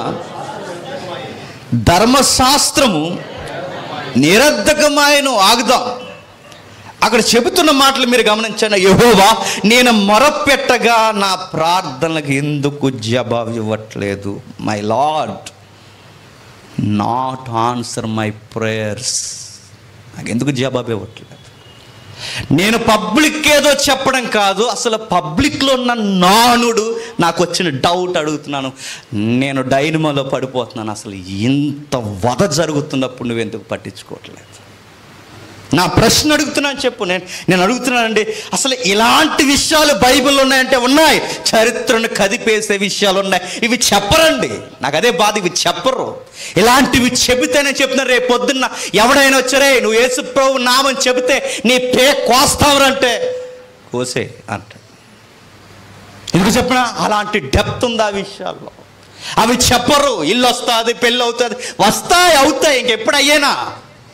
ధర్మశాస్త్రము నిరర్ధకమాయను ఆగుదాం అక్కడ చెబుతున్న మాటలు మీరు గమనించండి యహోవా నేను మొరపెట్టగా నా ప్రార్థనలకు ఎందుకు జవాబు ఇవ్వట్లేదు my lord not answer my prayers నాకు ఎందుకు జవాబు ఇవ్వట్లేదు నేను పబ్లిక్ ఏదో చెప్పడం కాదు అసలు పబ్లిక్లో ఉన్న నానుడు నాకు వచ్చిన డౌట్ అడుగుతున్నాను నేను డైనమోలో పడిపోతున్నాను అసలు ఇంత వధ జరుగుతున్నప్పుడు నువ్వు ఎందుకు పట్టించుకోవట్లేదు నా ప్రశ్న అడుగుతున్నాను చెప్పు నేను నేను అడుగుతున్నానండి అసలు ఇలాంటి విషయాలు బైబిల్లో ఉన్నాయంటే ఉన్నాయి చరిత్రను కదిపేసే విషయాలు ఉన్నాయి ఇవి చెప్పరండి నాకు అదే బాధ ఇవి చెప్పరు ఇలాంటివి చెబితేనే చెప్తున్నారు రేపు పొద్దున్న ఎవడైనా వచ్చారే నువ్వు యేసు ప్రభు నామని చెబితే నీ పే కోస్తావరంటే కోసే అంట ఎందుకు చెప్పిన అలాంటి డెప్త్ ఉంది ఆ విషయాల్లో అవి చెప్పరు ఇల్లు వస్తుంది పెళ్ళి అవుతుంది వస్తాయి అవుతాయి ఇంకెప్పుడు అయ్యేనా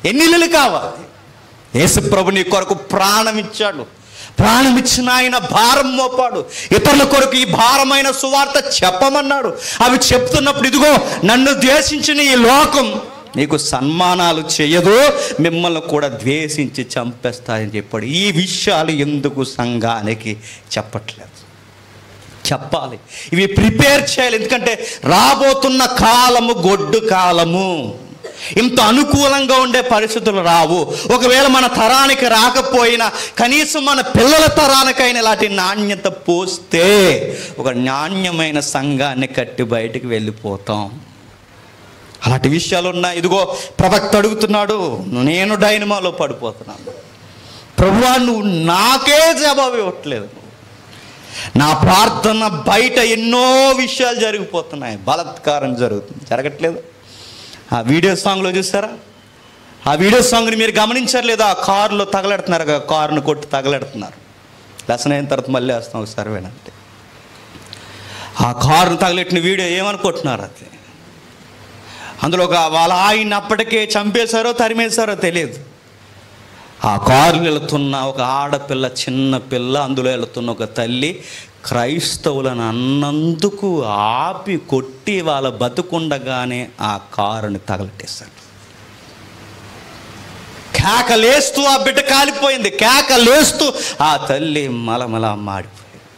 ఎన్ని ఇల్లులు కావాలి యేసుప్రభు నీ కొరకు ప్రాణం ఇచ్చాడు ప్రాణం ఇచ్చిన ఆయన భారం మోపాడు ఇతరుల కొరకు ఈ భారమైన సువార్త చెప్పమన్నాడు అవి చెప్తున్నప్పుడు ఇదిగో నన్ను ద్వేషించిన ఈ లోకం నీకు సన్మానాలు చేయదు మిమ్మల్ని కూడా ద్వేషించి చంపేస్తాయని చెప్పాడు ఈ విషయాలు ఎందుకు సంఘానికి చెప్పట్లేదు చెప్పాలి ఇవి ప్రిపేర్ చేయాలి ఎందుకంటే రాబోతున్న కాలము గొడ్డు కాలము ఇంత అనుకూలంగా ఉండే పరిస్థితులు రావు ఒకవేళ మన తరానికి రాకపోయినా కనీసం మన పిల్లల తరానికైనా ఇలాంటి నాణ్యత పోస్తే ఒక నాణ్యమైన సంఘాన్ని కట్టి బయటికి వెళ్ళిపోతాం అలాంటి విషయాలు ఉన్నాయి ఇదిగో ప్రవక్త అడుగుతున్నాడు నేను డైనమాలో పడిపోతున్నాను ప్రభువా నువ్వు నాకే జవాబు ఇవ్వట్లేదు నా ప్రార్థన బయట ఎన్నో విషయాలు జరిగిపోతున్నాయి బలత్కారం జరుగుతుంది జరగట్లేదు ఆ వీడియో సాంగ్లో చూసారా ఆ వీడియో సాంగ్ని మీరు గమనించారు లేదా ఆ కారులో తగలెడుతున్నారు కదా కారును కొట్టి తగలెడుతున్నారు లెసన్ అయిన తర్వాత మళ్ళీ వేస్తాం ఒకసారి వినండి ఆ కారును తగలెట్టిన వీడియో ఏమనుకుంటున్నారు అది అందులో ఒక వాళ్ళ ఆయన అప్పటికే చంపేశారో తరిమేశారో తెలియదు ఆ కారు వెళుతున్న ఒక ఆడపిల్ల చిన్న పిల్ల అందులో వెళుతున్న ఒక తల్లి క్రైస్తవులను అన్నందుకు ఆపి కొట్టి వాళ్ళ బతుకుండగానే ఆ కారుని తగలటేశారు కేకలేస్తూ ఆ బిడ్డ కాలిపోయింది కేకలేస్తూ ఆ తల్లి మలమల మాడిపోయింది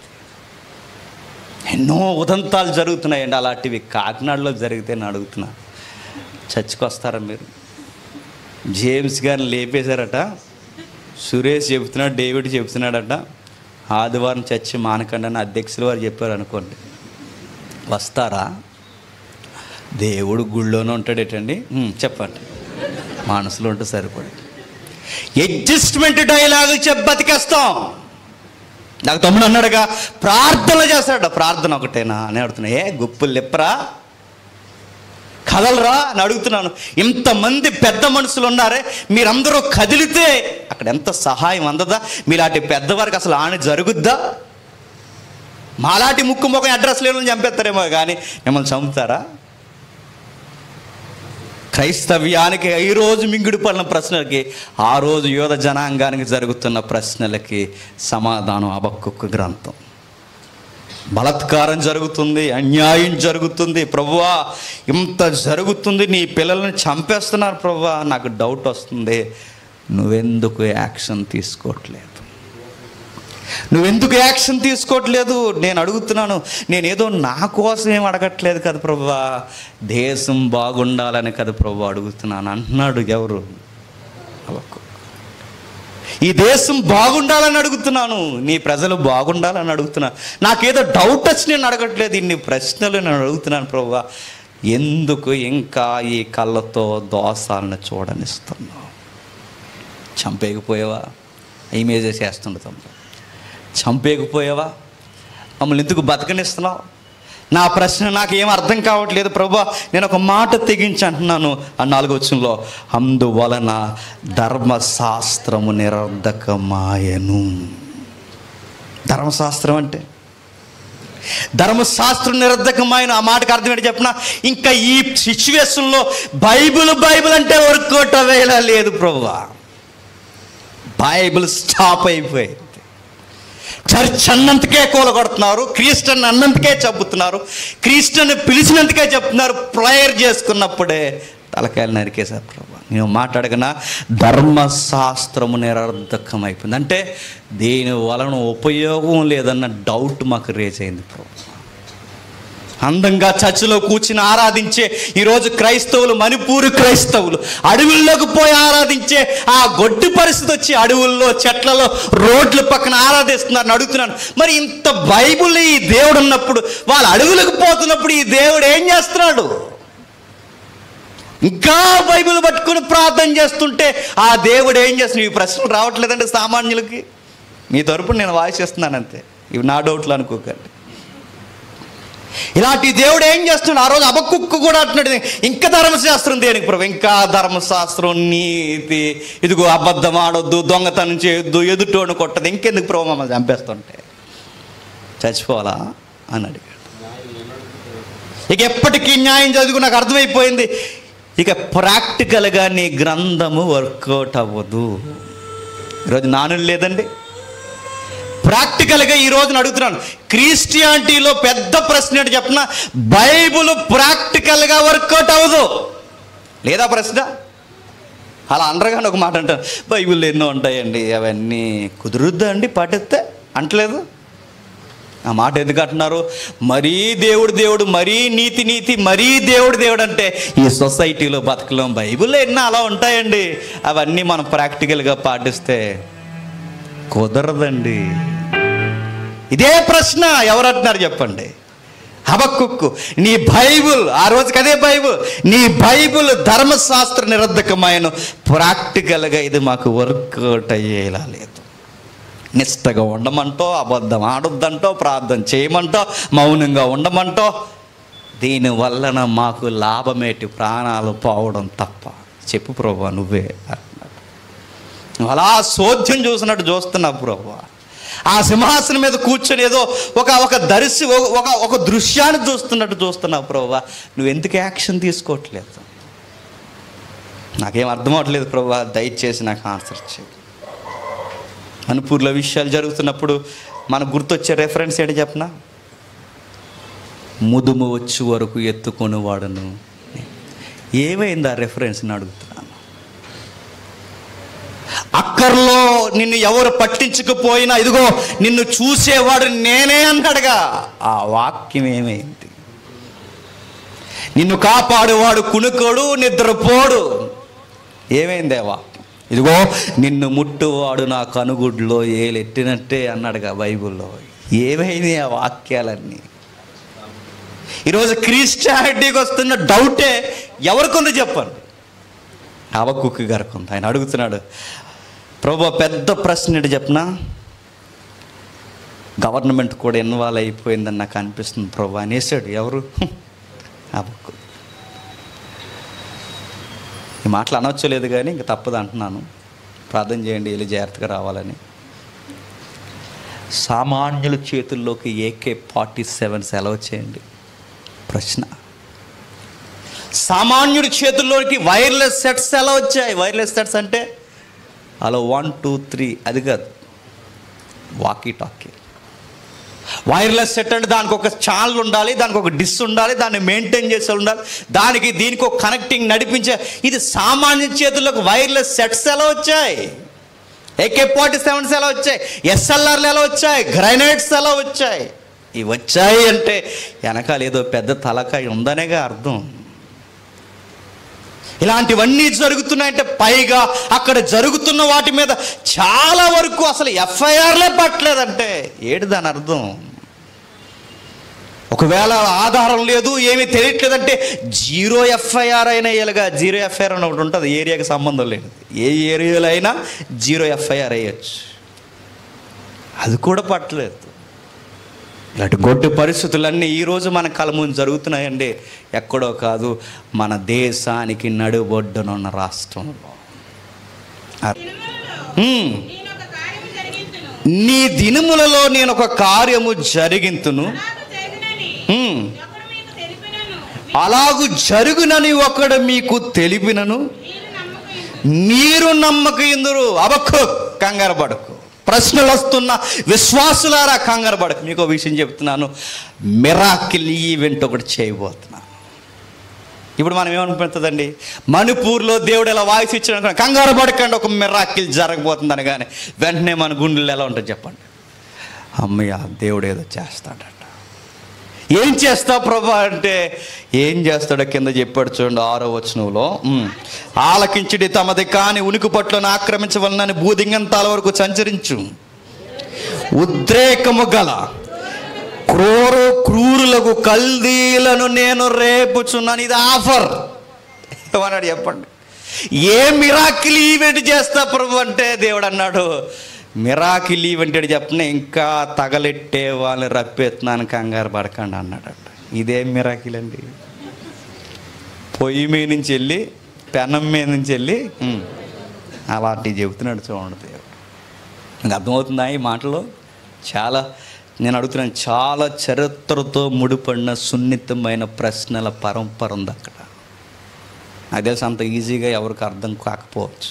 ఎన్నో ఉదంతాలు జరుగుతున్నాయండి అలాంటివి కాకినాడలో జరిగితే నేను అడుగుతున్నా చచ్చికొస్తారా మీరు జేమ్స్ గారిని లేపేశారట సురేష్ చెబుతున్నాడు డేవిడ్ చెబుతున్నాడట ఆదివారం చర్చి మానకండి అని అధ్యక్షులు వారు చెప్పారు అనుకోండి వస్తారా దేవుడు గుళ్ళోనే ఉంటాడేటండి ఉమ్, చెప్పండి మనసులో ఉంటే సరిపడి అడ్జస్ట్మెంట్ డైలాగ్ చెప్పి బతికేస్తాం నాకు తమ్ముడు అన్నాడుగా ప్రార్థన చేస్తాడు ప్రార్థన ఒకటేనా అని అడుగుతున్నా ఏ గుప్పులు లెప్పరా కదలరా అని అడుగుతున్నాను ఇంతమంది పెద్ద మనుషులు ఉన్నారే మీరందరూ కదిలితే అక్కడ ఎంత సహాయం అందదా మీలాంటి పెద్దవారికి అసలు ఆని జరుగుద్దా మాలాంటి ముక్కు ముఖం అడ్రస్ లేని చంపేస్తారేమో కానీ మిమ్మల్ని చంపుతారా క్రైస్తవ్యానికి ఈ రోజు మింగుడు పడిన ప్రశ్నలకి ఆ రోజు యోధ జనాంగానికి జరుగుతున్న ప్రశ్నలకి సమాధానం అబక్కొక్క గ్రంథం బలత్కారం జరుగుతుంది అన్యాయం జరుగుతుంది ప్రభువా ఇంత జరుగుతుంది నీ పిల్లల్ని చంపేస్తున్నారు ప్రభువా నాకు డౌట్ వస్తుంది నువ్వెందుకు యాక్షన్ తీసుకోవట్లేదు నువ్వెందుకు యాక్షన్ తీసుకోవట్లేదు నేను అడుగుతున్నాను నేనేదో నా కోసం ఏం అడగట్లేదు కదా ప్రభువా దేశం బాగుండాలని కదా ప్రభు అడుగుతున్నాను అంటున్నాడు ఎవరు అవ్వకు. ఈ దేశం బాగుండాలని అడుగుతున్నాను నీ ప్రజలు బాగుండాలని అడుగుతున్నాను నాకేదో డౌట్ వచ్చి నేను అడగట్లేదు ఇన్ని ప్రశ్నలు నేను అడుగుతున్నాను ప్రభు ఎందుకు ఇంకా ఈ కళ్ళతో దోషాలను చూడనిస్తున్నావు చంపేయకపోయావా ఇమేజెస్ వేస్తుండతాం చంపేయకపోయావా మమ్మల్ని ఎందుకు బతకనిస్తున్నావు నా ప్రశ్న నాకు ఏం అర్థం కావట్లేదు ప్రభా నేను ఒక మాట తెగించి అంటున్నాను ఆ నాలుగో వచ్చంలో అందువలన ధర్మశాస్త్రము నిరర్ధకమాయను ధర్మశాస్త్రం అంటే ధర్మశాస్త్రం నిరర్ధకమైన ఆ మాటకు అర్థం ఏంటి చెప్పిన ఇంకా ఈ సిచ్యువేషన్లో బైబిల్ బైబిల్ అంటే వర్కౌట్ అవేలా లేదు ప్రభువా బైబిల్ స్టాప్ అయిపోయింది చర్చ్ అన్నంతకే కూలగొడుతున్నారు క్రిస్టియన్ అన్నంతకే చెబుతున్నారు క్రిస్టియన్ పిలిచినందుకే చెప్తున్నారు ప్రేయర్ చేసుకున్నప్పుడే తలకాయలు నరికేశారు ప్రభా నేను మాట్లాడగన ధర్మశాస్త్రము నిరర్ధకం అయిపోయింది అంటే దీని వలన ఉపయోగం లేదన్న డౌట్ మాకు రేజ్ అయింది ప్రభు అందంగా చర్చిలో కూర్చుని ఆరాధించే ఈరోజు క్రైస్తవులు మణిపూర్ క్రైస్తవులు అడవుల్లోకి పోయి ఆరాధించే ఆ గొడ్డు పరిస్థితి వచ్చి అడవుల్లో చెట్లలో రోడ్ల పక్కన ఆరాధిస్తున్నారని అడుగుతున్నాను మరి ఇంత బైబుల్ ఈ దేవుడు ఉన్నప్పుడు వాళ్ళు అడవులకు పోతున్నప్పుడు ఈ దేవుడు ఏం చేస్తున్నాడు ఇంకా బైబిల్ పట్టుకుని ప్రార్థన చేస్తుంటే ఆ దేవుడు ఏం చేస్తున్నాడు ఈ ప్రశ్నలు రావట్లేదంటే సామాన్యులకి మీ తరపున నేను వాయిస్ చేస్తున్నాను అంతే ఇవి నా డౌట్లు అనుకోకండి ఇలాంటి దేవుడు ఏం చేస్తున్నాడు ఆ రోజు అబక్కుక్కు కూడా అంటున్నాడు ఇంకా ధర్మశాస్త్రం దేనికి ప్రభు ఇంకా ధర్మశాస్త్రం నీతి ఇదిగో అబద్ధం ఆడొద్దు దొంగతనం చేయొద్దు ఎదుటోని కొట్టదు ఇంకెందుకు ప్రభు మమ్మల్ని చంపేస్తుంటే చచ్చిపోవాలా అని అడిగాడు ఇక ఎప్పటికీ న్యాయం చదువు నాకు అర్థమైపోయింది ఇక ప్రాక్టికల్గా నీ గ్రంథము వర్కౌట్ అవ్వదు ఈరోజు నానులు లేదండి ప్రాక్టికల్గా ఈ రోజున అడుగుతున్నాను క్రిస్టియానిటీలో పెద్ద ప్రశ్న ఏంటి చెప్పిన బైబుల్ ప్రాక్టికల్గా వర్కౌట్ అవ్వదు లేదా ప్రశ్న అలా అనరగానే ఒక మాట అంటారు బైబిల్లో ఎన్నో ఉంటాయండి అవన్నీ కుదురుద్దా అండి పాటిస్తే అంటలేదు ఆ మాట ఎందుకు అంటున్నారు మరీ దేవుడు దేవుడు మరీ నీతి నీతి మరీ దేవుడు దేవుడు అంటే ఈ సొసైటీలో బతకలేం బైబిల్లో ఎన్నో అలా ఉంటాయండి అవన్నీ మనం ప్రాక్టికల్గా పాటిస్తే కుదరదండి ఇదే ప్రశ్న ఎవరు అంటున్నారు చెప్పండి హబక్కుక్కు నీ బైబుల్ ఆ రోజుకి అదే బైబుల్ నీ బైబుల్ ధర్మశాస్త్ర నిరర్ధకమైన ప్రాక్టికల్గా ఇది మాకు వర్కౌట్ అయ్యేలా లేదు నిష్టగా ఉండమంటో అబద్ధం ఆడొద్దంటో ప్రార్థన చేయమంటో మౌనంగా ఉండమంటో దీని వలన మాకు లాభమేటి ప్రాణాలు పోవడం తప్ప చెప్పు ప్రభా నువ్వే అన్నాడు నువ్వు అలా సోద్యం చూసినట్టు చూస్తున్నావు ప్రభా ఆ సింహాసనం మీద కూర్చొని ఏదో ఒక ఒక దర్శి ఒక ఒక దృశ్యాన్ని చూస్తున్నట్టు చూస్తున్నావు ప్రభా నువ్వు ఎందుకు యాక్షన్ తీసుకోవట్లేదు నాకేం అర్థం అవట్లేదు ప్రభా దయచేసి నాకు ఆన్సర్ చేయి మణిపూర్లో విషయాలు జరుగుతున్నప్పుడు మనకు గుర్తొచ్చే రెఫరెన్స్ ఏంటి చెప్పనా ముదుము వచ్చి వరకు ఎత్తుకొని వాడను ఏమైంది ఆ రెఫరెన్స్ని అడుగుతున్నాను అక్కర్లో నిన్ను ఎవరు పట్టించకపోయినా ఇదిగో నిన్ను చూసేవాడు నేనే అన్నాడుగా ఆ వాక్యం ఏమైంది నిన్ను కాపాడువాడు కునుకోడు నిద్రపోడు ఏమైంది ఆ వాక్యం ఇదిగో నిన్ను ముట్టువాడు నా కనుగుడ్లో ఏలెట్టినట్టే అన్నాడుగా బైబిల్లో ఏమైంది ఆ వాక్యాలన్నీ ఈరోజు క్రిస్టియానిటీకి వస్తున్న డౌటే ఎవరికొంది చెప్పండి అవకుక్కు గారికి ఉంది ఆయన అడుగుతున్నాడు ప్రభు పెద్ద ప్రశ్న ఏంటి చెప్పనా గవర్నమెంట్ కూడా ఇన్వాల్వ్ అయిపోయిందని నాకు అనిపిస్తుంది ప్రభు అనేసాడు ఎవరు అవక్కు ఈ మాటలు అనొచ్చలేదు కానీ ఇంక తప్పదు అంటున్నాను ప్రార్థన చేయండి వెళ్ళి జాగ్రత్తగా రావాలని సామాన్యుల చేతుల్లోకి ఏకే ఫార్టీ సెవెన్ సెలవు చేయండి ప్రశ్న సామాన్యుడి చేతుల్లోకి వైర్లెస్ సెట్స్ ఎలా వచ్చాయి వైర్లెస్ సెట్స్ అంటే అలా వన్ టూ త్రీ అది కాదు వాకీ టాకీ వైర్లెస్ సెట్ అంటే దానికి ఒక ఛానల్ ఉండాలి దానికి ఒక డిస్ ఉండాలి దాన్ని మెయింటైన్ చేసి ఉండాలి దానికి దీనికి ఒక కనెక్టింగ్ నడిపించే ఇది సామాన్య చేతుల్లోకి వైర్లెస్ సెట్స్ ఎలా వచ్చాయి ఏకే ఫార్టీ సెవెన్స్ ఎలా వచ్చాయి ఎస్ఎల్ఆర్లు ఎలా వచ్చాయి గ్రైనైట్స్ ఎలా వచ్చాయి ఇవి వచ్చాయి అంటే వెనకాల ఏదో పెద్ద తలకాయ ఉందనేగా అర్థం ఇలాంటివన్నీ జరుగుతున్నాయంటే పైగా అక్కడ జరుగుతున్న వాటి మీద చాలా వరకు అసలు ఎఫ్ఐఆర్లే పట్టలేదంటే ఏడు దాని అర్థం ఒకవేళ ఆధారం లేదు ఏమీ తెలియట్లేదంటే జీరో ఎఫ్ఐఆర్ అయినా ఇలాగా జీరో ఎఫ్ఐఆర్ అని ఒకటి ఉంటుంది ఏరియాకి సంబంధం లేదు ఏ ఏరియాలో అయినా జీరో ఎఫ్ఐఆర్ అయ్యచ్చు అది కూడా పట్టలేదు ఇలాంటి గొడ్డు పరిస్థితులన్నీ ఈరోజు మన కళ్ళ ముందు జరుగుతున్నాయండి ఎక్కడో కాదు మన దేశానికి నడుబొడ్డునున్న రాష్ట్రంలో హ్మ్. నేను ఒక కార్యము జరిగించును నీ దినములలో నేను ఒక కార్యము జరిగింతును నాకు చేసినని హ్మ్. ఒకడు మీకు తెలిపినను అలాగు జరుగునని ఒకడు మీకు తెలిపినను మీరు నమ్మకం మీరు నమ్మక ఇందురు అవక్కు కంగారు పడకు ప్రశ్నలు వస్తున్న విశ్వాసులారా కంగారు పడకు మీకు ఒక విషయం చెప్తున్నాను మిరాకిల్ ఈవెంట్ ఒకటి చేయబోతున్నాను ఇప్పుడు మనం ఏమనిపిస్తుందండి మణిపూర్లో దేవుడు ఎలా వాయిస్ ఇచ్చాడు అనుకున్నా కంగారు పడకండి ఒక మిరాకిల్ జరగబోతుందని కానీ వెంటనే మన గుండెలు ఎలా ఉంటుంది చెప్పండి అమ్మయ్య దేవుడు ఏదో చేస్తాడట ఏం చేస్తావు ప్రభా అంటే ఏం చేస్తాడో కింద చెప్పాడు చూడండి ఆరో వచనంలో ఉమ్. ఆలకించుడి తమది కాని ఉనికి పట్లను ఆక్రమించవలనని భూదింగంతాల వరకు సంచరించు ఉద్రేకము గల క్రూరు క్రూరులకు కల్దీలను నేను రేపుచున్నాను ఇది ఆఫర్ ఏమన్నాడు చెప్పండి ఏ మిరాకిల్ ఈవెంట్ చేస్తా ప్రభు అంటే దేవుడు అన్నాడు మిరాకిల్ ఈవెంట్ అని చెప్పిన ఇంకా తగలెట్టే వాళ్ళని రప్పెత్తున్నాను కంగారు పడకండి అన్నాడట ఇదేం మిరాకిల్ అండి పొయ్యి మీద నుంచి వెళ్ళి పెనం మీద నుంచి వెళ్ళి ఉమ్, అలాంటివి చెబుతున్నాడు చూడండి దేవుడు మీకు అర్థమవుతుందా ఈ మాటలో చాలా నేను అడుగుతున్నాను చాలా చరిత్రతో ముడిపడిన సున్నితమైన ప్రశ్నల పరంపర ఉంది అక్కడ నాకు తెలిసి అంత ఈజీగా ఎవరికి అర్థం కాకపోవచ్చు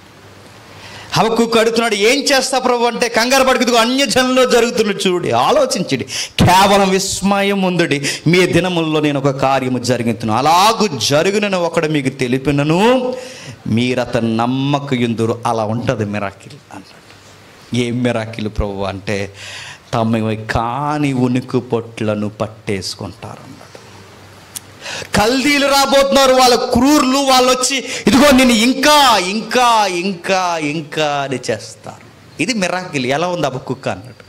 హవకు కడుతున్నాడు ఏం చేస్తా ప్రభు అంటే కంగారు పడుకుదు అన్యజనంలో జరుగుతున్న చూడు ఆలోచించండి కేవలం విస్మయం ఉందుడి మీ దినముల్లో నేను ఒక కార్యము జరిగిస్తున్నాను అలాగు జరుగునని ఒకడు మీకు తెలిపినను మీరు అతను నమ్మక ఎందురు అలా ఉంటుంది మిరాకిల్ అన్నాడు ఏం మిరాకిల్ ప్రభు అంటే తమ కాని ఉనికి పొట్లను పట్టేసుకుంటారు అన్నాడు కల్దీలు రాబోతున్నారు వాళ్ళ క్రూర్లు వాళ్ళు వచ్చి ఇదిగో నేను ఇంకా ఇంకా ఇంకా ఇంకా అని చేస్తారు ఇది మిరాకిల్ ఎలా ఉంది అబకుక్క అన్నాడు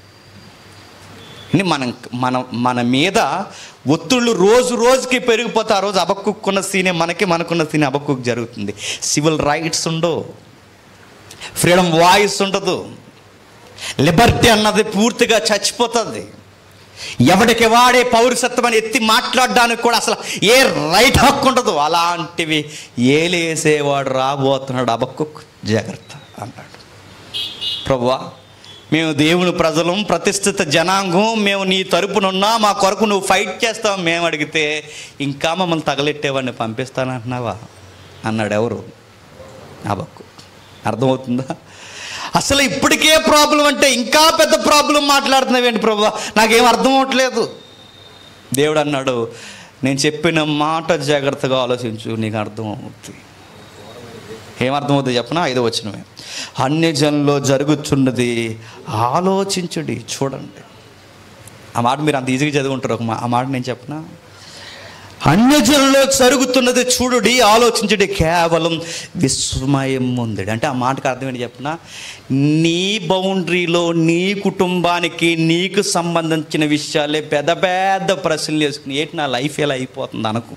ఇది మనం మన మన మీద ఒత్తిళ్ళు రోజు రోజుకి పెరిగిపోతే ఆ రోజు అబక్కున్న సీనే మనకి మనకున్న సీనే అబక్కుకు జరుగుతుంది సివిల్ రైట్స్ ఉండవు ఫ్రీడమ్ వాయిస్ ఉండదు లిబర్టీ అన్నది పూర్తిగా చచ్చిపోతుంది ఎవడికి వాడే పౌరసత్వం అని ఎత్తి మాట్లాడడానికి కూడా అసలు ఏ రైట్ హక్కు ఉండదు అలాంటివి ఏలేసేవాడు రాబోతున్నాడు అబక్కు జాగ్రత్త అన్నాడు ప్రభువా మేము దేవుని ప్రజలం ప్రతిష్ఠిత జనాంగం మేము నీ తరపునున్నా మా కొరకు నువ్వు ఫైట్ చేస్తావు మేము అడిగితే ఇంకా మమ్మల్ని తగలెట్టేవాడిని పంపిస్తానంటున్నావా అన్నాడు ఎవరు అబక్కు అర్థమవుతుందా అసలు ఇప్పటికే ప్రాబ్లం అంటే ఇంకా పెద్ద ప్రాబ్లం మాట్లాడుతున్నావేంటి ప్రభు నాకేం అర్థం అవ్వట్లేదు దేవుడు అన్నాడు నేను చెప్పిన మాట జాగ్రత్తగా ఆలోచించు నీకు అర్థం అవుతుంది ఏమర్థమవుతుంది చెప్పనా ఐదో వచ్చినవే అన్యజనంలో జరుగుతున్నది ఆలోచించుడి చూడండి ఆ మాట మీరు అంత ఈజీగా చదువుకుంటారు ఒక మా- ఆ మాట నేను చెప్పనా అన్యజనంలో జరుగుతున్నది చూడుడి ఆలోచించుడి కేవలం విస్మయం ఉంది అంటే ఆ మాటకు అర్థం ఏంటి చెప్పిన నీ బౌండరీలో నీ కుటుంబానికి నీకు సంబంధించిన విషయాలే పెద్ద పెద్ద ప్రశ్నలు వేసుకుని ఏంటి నా లైఫ్ ఎలా అయిపోతుంది అనకు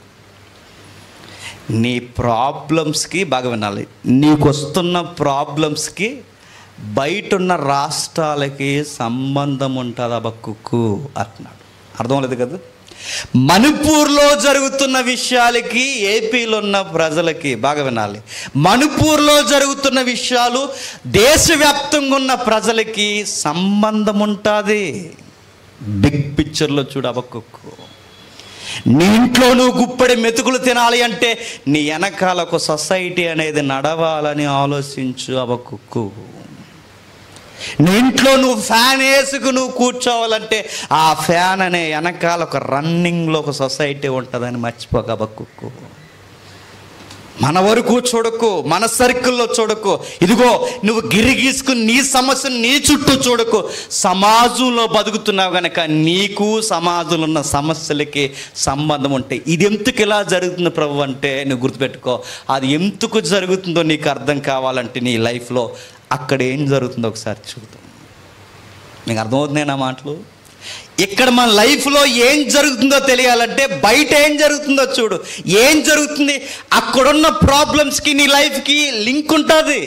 నీ ప్రాబ్లమ్స్కి బాగా వినాలి నీకు వస్తున్న ప్రాబ్లమ్స్కి బయట ఉన్న రాష్ట్రాలకి సంబంధం ఉంటుంది అబక్కుకు అంటున్నాడు అర్థం లేదు కదా మణిపూర్లో జరుగుతున్న విషయాలకి ఏపీలో ఉన్న ప్రజలకి బాగా వినాలి మణిపూర్లో జరుగుతున్న విషయాలు దేశవ్యాప్తంగా ఉన్న ప్రజలకి సంబంధం ఉంటుంది బిగ్ పిక్చర్లో చూడు అబక్కుకు నీ ఇంట్లో నువ్వు గుప్పడి మెతుకులు తినాలి అంటే నీ వెనకాల ఒక సొసైటీ అనేది నడవాలని ఆలోచించు అవకుక్కు నీ ఇంట్లో నువ్వు ఫ్యాన్ వేసుకు నువ్వు కూర్చోవాలంటే ఆ ఫ్యాన్ అనే వెనకాల ఒక రన్నింగ్లో ఒక సొసైటీ ఉంటుందని మర్చిపోక బక్కుక్కు మన వరకు చూడకు మన సర్కిల్లో చూడకు ఇదిగో నువ్వు గిరి గీసుకుని నీ సమస్యను నీ చుట్టూ చూడకు సమాజంలో బతుకుతున్నావు కనుక నీకు సమాజంలో ఉన్న సమస్యలకి సంబంధం ఉంటాయి ఇది ఎందుకు ఇలా జరుగుతుంది ప్రభు అంటే నువ్వు గుర్తుపెట్టుకో అది ఎందుకు జరుగుతుందో నీకు అర్థం కావాలంటే నీ లైఫ్లో అక్కడ ఏం జరుగుతుందో ఒకసారి చూద్దాం మీకు అర్థమవుతున్నాయి నా మాటలు ఇక్కడ మన లైఫ్లో ఏం జరుగుతుందో తెలియాలంటే బయట ఏం జరుగుతుందో చూడు ఏం జరుగుతుంది అక్కడున్న ప్రాబ్లమ్స్కి నీ లైఫ్కి లింక్ ఉంటుంది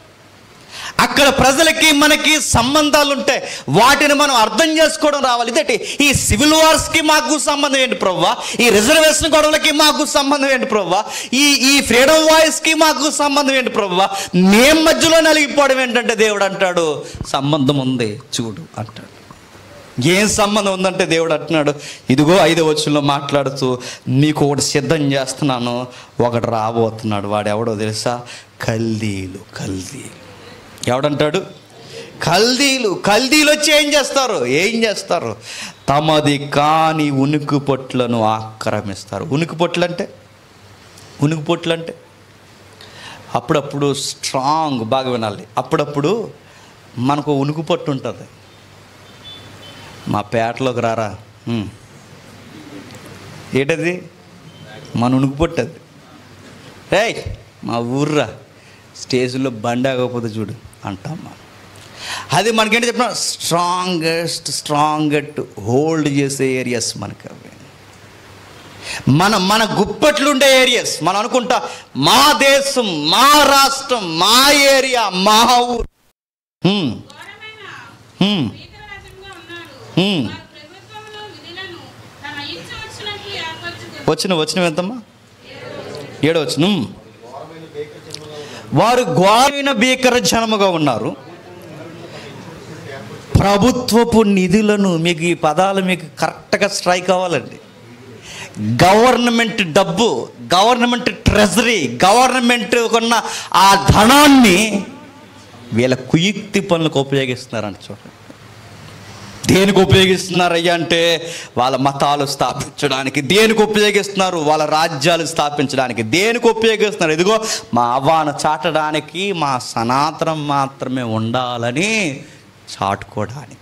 అక్కడ ప్రజలకి మనకి సంబంధాలు ఉంటాయి వాటిని మనం అర్థం చేసుకోవడం రావాలి ఇదేంటి ఈ సివిల్ వార్స్కి మాకు సంబంధం ఏంటి ప్రవ్వా ఈ రిజర్వేషన్ గొడవలకి మాకు సంబంధం ఏంటి ప్రవ్వా ఈ ఈ ఫ్రీడమ్ వాయిస్కి మాకు సంబంధం ఏంటి ప్రవ్వా మేం మధ్యలో నలిగిపోవడం ఏంటంటే దేవుడు అంటాడు సంబంధం ఉంది చూడు అంటాడు ఏం సంబంధం ఉందంటే దేవుడు అంటున్నాడు ఇదిగో ఐదో వచ్చుల్లో మాట్లాడుతూ నీకు ఒకటి సిద్ధం చేస్తున్నాను ఒకటి రాబోతున్నాడు వాడు ఎవడో తెలుసా కల్దీలు కల్దీలు ఎవడంటాడు కల్దీలు కల్దీలు వచ్చి ఏం చేస్తారు ఏం చేస్తారు తమది కాని ఉనికి పొట్లను ఆక్రమిస్తారు ఉనికి పొట్లు అంటే ఉనికి పొట్లు అంటే అప్పుడప్పుడు స్ట్రాంగ్ బాగా వినాలి అప్పుడప్పుడు మనకు ఉనికి పొట్టు ఉంటుంది మా పేటలోకి రారా ఉమ్. ఏంటది మన ఉనికి పొట్టది ఏయ్ మా ఊర్రా స్టేజ్లో బండి ఆగకపోతే చూడు అంటాం మనం అది మనకేంటి చెప్పిన స్ట్రాంగెస్ట్ స్ట్రాంగెస్ట్ హోల్డ్ చేసే ఏరియాస్ మనకి అవి మన మన గుప్పట్లు ఉండే ఏరియాస్ మనం అనుకుంటా మా దేశం మా రాష్ట్రం మా ఏరియా మా ఊరు హ్మ్, ఘోరమైన హ్మ్, భీకరరాజ్యంగా ఉన్నారు హ్మ్. వారి ప్రభుత్వంలో విధులను తమ ఇచ్చ వచ్చినట్లు ఏర్పరచుకుని వచ్చిన వచ్చిన ఎంతమ్మా ఏడో వచ్చిన వారు ఘోరమైన భీకర జనముగా ఉన్నారు ప్రభుత్వపు నిధులను మీకు ఈ పదాలు మీకు కరెక్ట్గా స్ట్రైక్ అవ్వాలండి గవర్నమెంట్ డబ్బు గవర్నమెంట్ ట్రెజరీ గవర్నమెంట్ కొన్న ఆ ధనాన్ని వీళ్ళ కుయుక్తి పనులకు ఉపయోగిస్తున్నారంట చూడండి దేనికి ఉపయోగిస్తున్నారయ్యా అంటే వాళ్ళ మతాలు స్థాపించడానికి దేనికి ఉపయోగిస్తున్నారు వాళ్ళ రాజ్యాలు స్థాపించడానికి దేనికి ఉపయోగిస్తున్నారు ఇదిగో మా అవ్వాను చాటడానికి మా సనాతనం మాత్రమే ఉండాలని చాటుకోవడానికి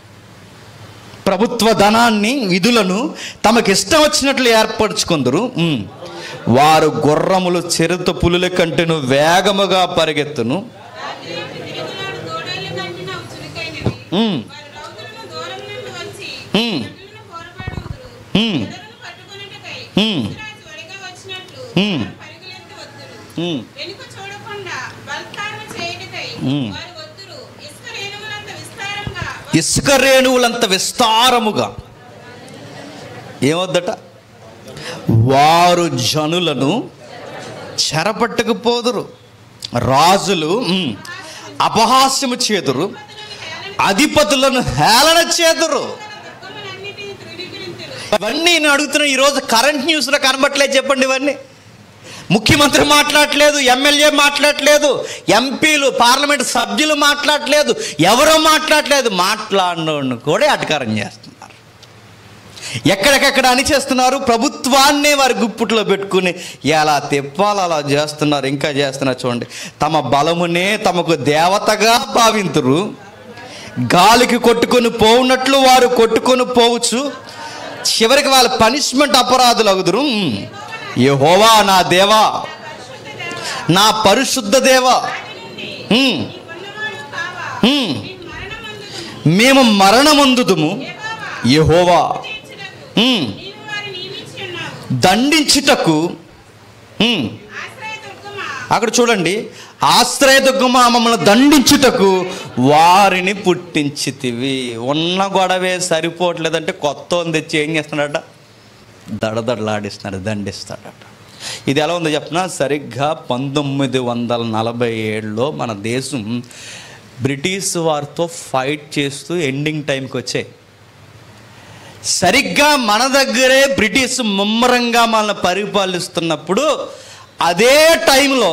ప్రభుత్వ ధనాన్ని విధులను తమకి ఇష్టం వచ్చినట్లు ఏర్పరచుకుందరు ఉమ్. వారు గుర్రములు చిరుత పులుల కంటేను వేగముగా పరిగెత్తును తిరుగులాడు గోడలు కంటిన చురుకైనవి. ఉమ్. వారి రౌతులను దూరం నుండి వచ్చి ఉమ్. చెట్లను పోరాడుదురు. ఉమ్. చెదలను పట్టుకొనుటకై ఉమ్. రాజు వడిగా వచ్చినట్లు ఉమ్. వారు పరుగులెత్తి వద్దురు. ఉమ్. వెనుక చూడకుండా బల్కారణ చేయుటకై ఉమ్. వారు వద్దురు. ఇసుక రేణువులంత విస్తారంగా ఇసుక రేణువులంత విస్తారముగా ఏమొద్దట వారు జనులను చెరపట్టుకుపోదురు రాజులు ఉమ్, అపహాస్యము చేదురు అధిపతులను హేళన చేదురు దుర్గములన్నిటిని తృణీకరింతురు. ఇవన్నీ నేను అడుగుతున్నా ఈరోజు కరెంట్ న్యూస్లో కనబట్టలేదు చెప్పండి ఇవన్నీ ముఖ్యమంత్రి మాట్లాడట్లేదు ఎమ్మెల్యే మాట్లాడట్లేదు ఎంపీలు పార్లమెంట్ సభ్యులు మాట్లాడట్లేదు ఎవరో మాట్లాడట్లేదు మాట్లాడినోడిని కూడా అటకారం చేస్తున్నారు ఎక్కడికెక్కడ అని చేస్తున్నారు ప్రభుత్వాన్నే వారి గుప్పుట్లో పెట్టుకుని ఎలా తిప్పాలి అలా చేస్తున్నారు ఇంకా చేస్తున్నారు చూడండి తమ బలమునే తమకు దేవతగా భావింతురు గాలికి కొట్టుకొని పోవునట్లు వారు కొట్టుకొని పోవచ్చు చివరికి వాళ్ళ పనిష్మెంట్ అపరాధులు అగుదురు యెహోవా నా దేవా నా పరిశుద్ధ దేవా ఉమ్, ఉన్నవాడు కావా ఉమ్, నీ మరణమందుకు మేము మరణమందుదుము యెహోవా తీర్చుటకు ఉమ్, నీవు వారిని నియమించి ఉన్నావు. దండించుటకు ఉమ్, ఆశ్రయ దుర్గమా అక్కడ చూడండి ఆశ్రయదుర్గమా మమ్మల్ని దండించుటకు వారిని పుట్టించితివి ఉన్న గొడవే సరిపోవట్లేదంటే కొత్త తెచ్చి ఏం చేస్తున్నాడట దడదడలాడిస్తున్నాడు దండిస్తాడట ఇది ఎలా ఉందో చెప్పిన సరిగ్గా పంతొమ్మిది వందల నలభై ఏడులో మన దేశం బ్రిటిష్ వారితో ఫైట్ చేస్తూ ఎండింగ్ టైంకి వచ్చాయి సరిగ్గా మన దగ్గరే బ్రిటిష్ ముమ్మరంగా మనల్ని పరిపాలిస్తున్నప్పుడు అదే టైంలో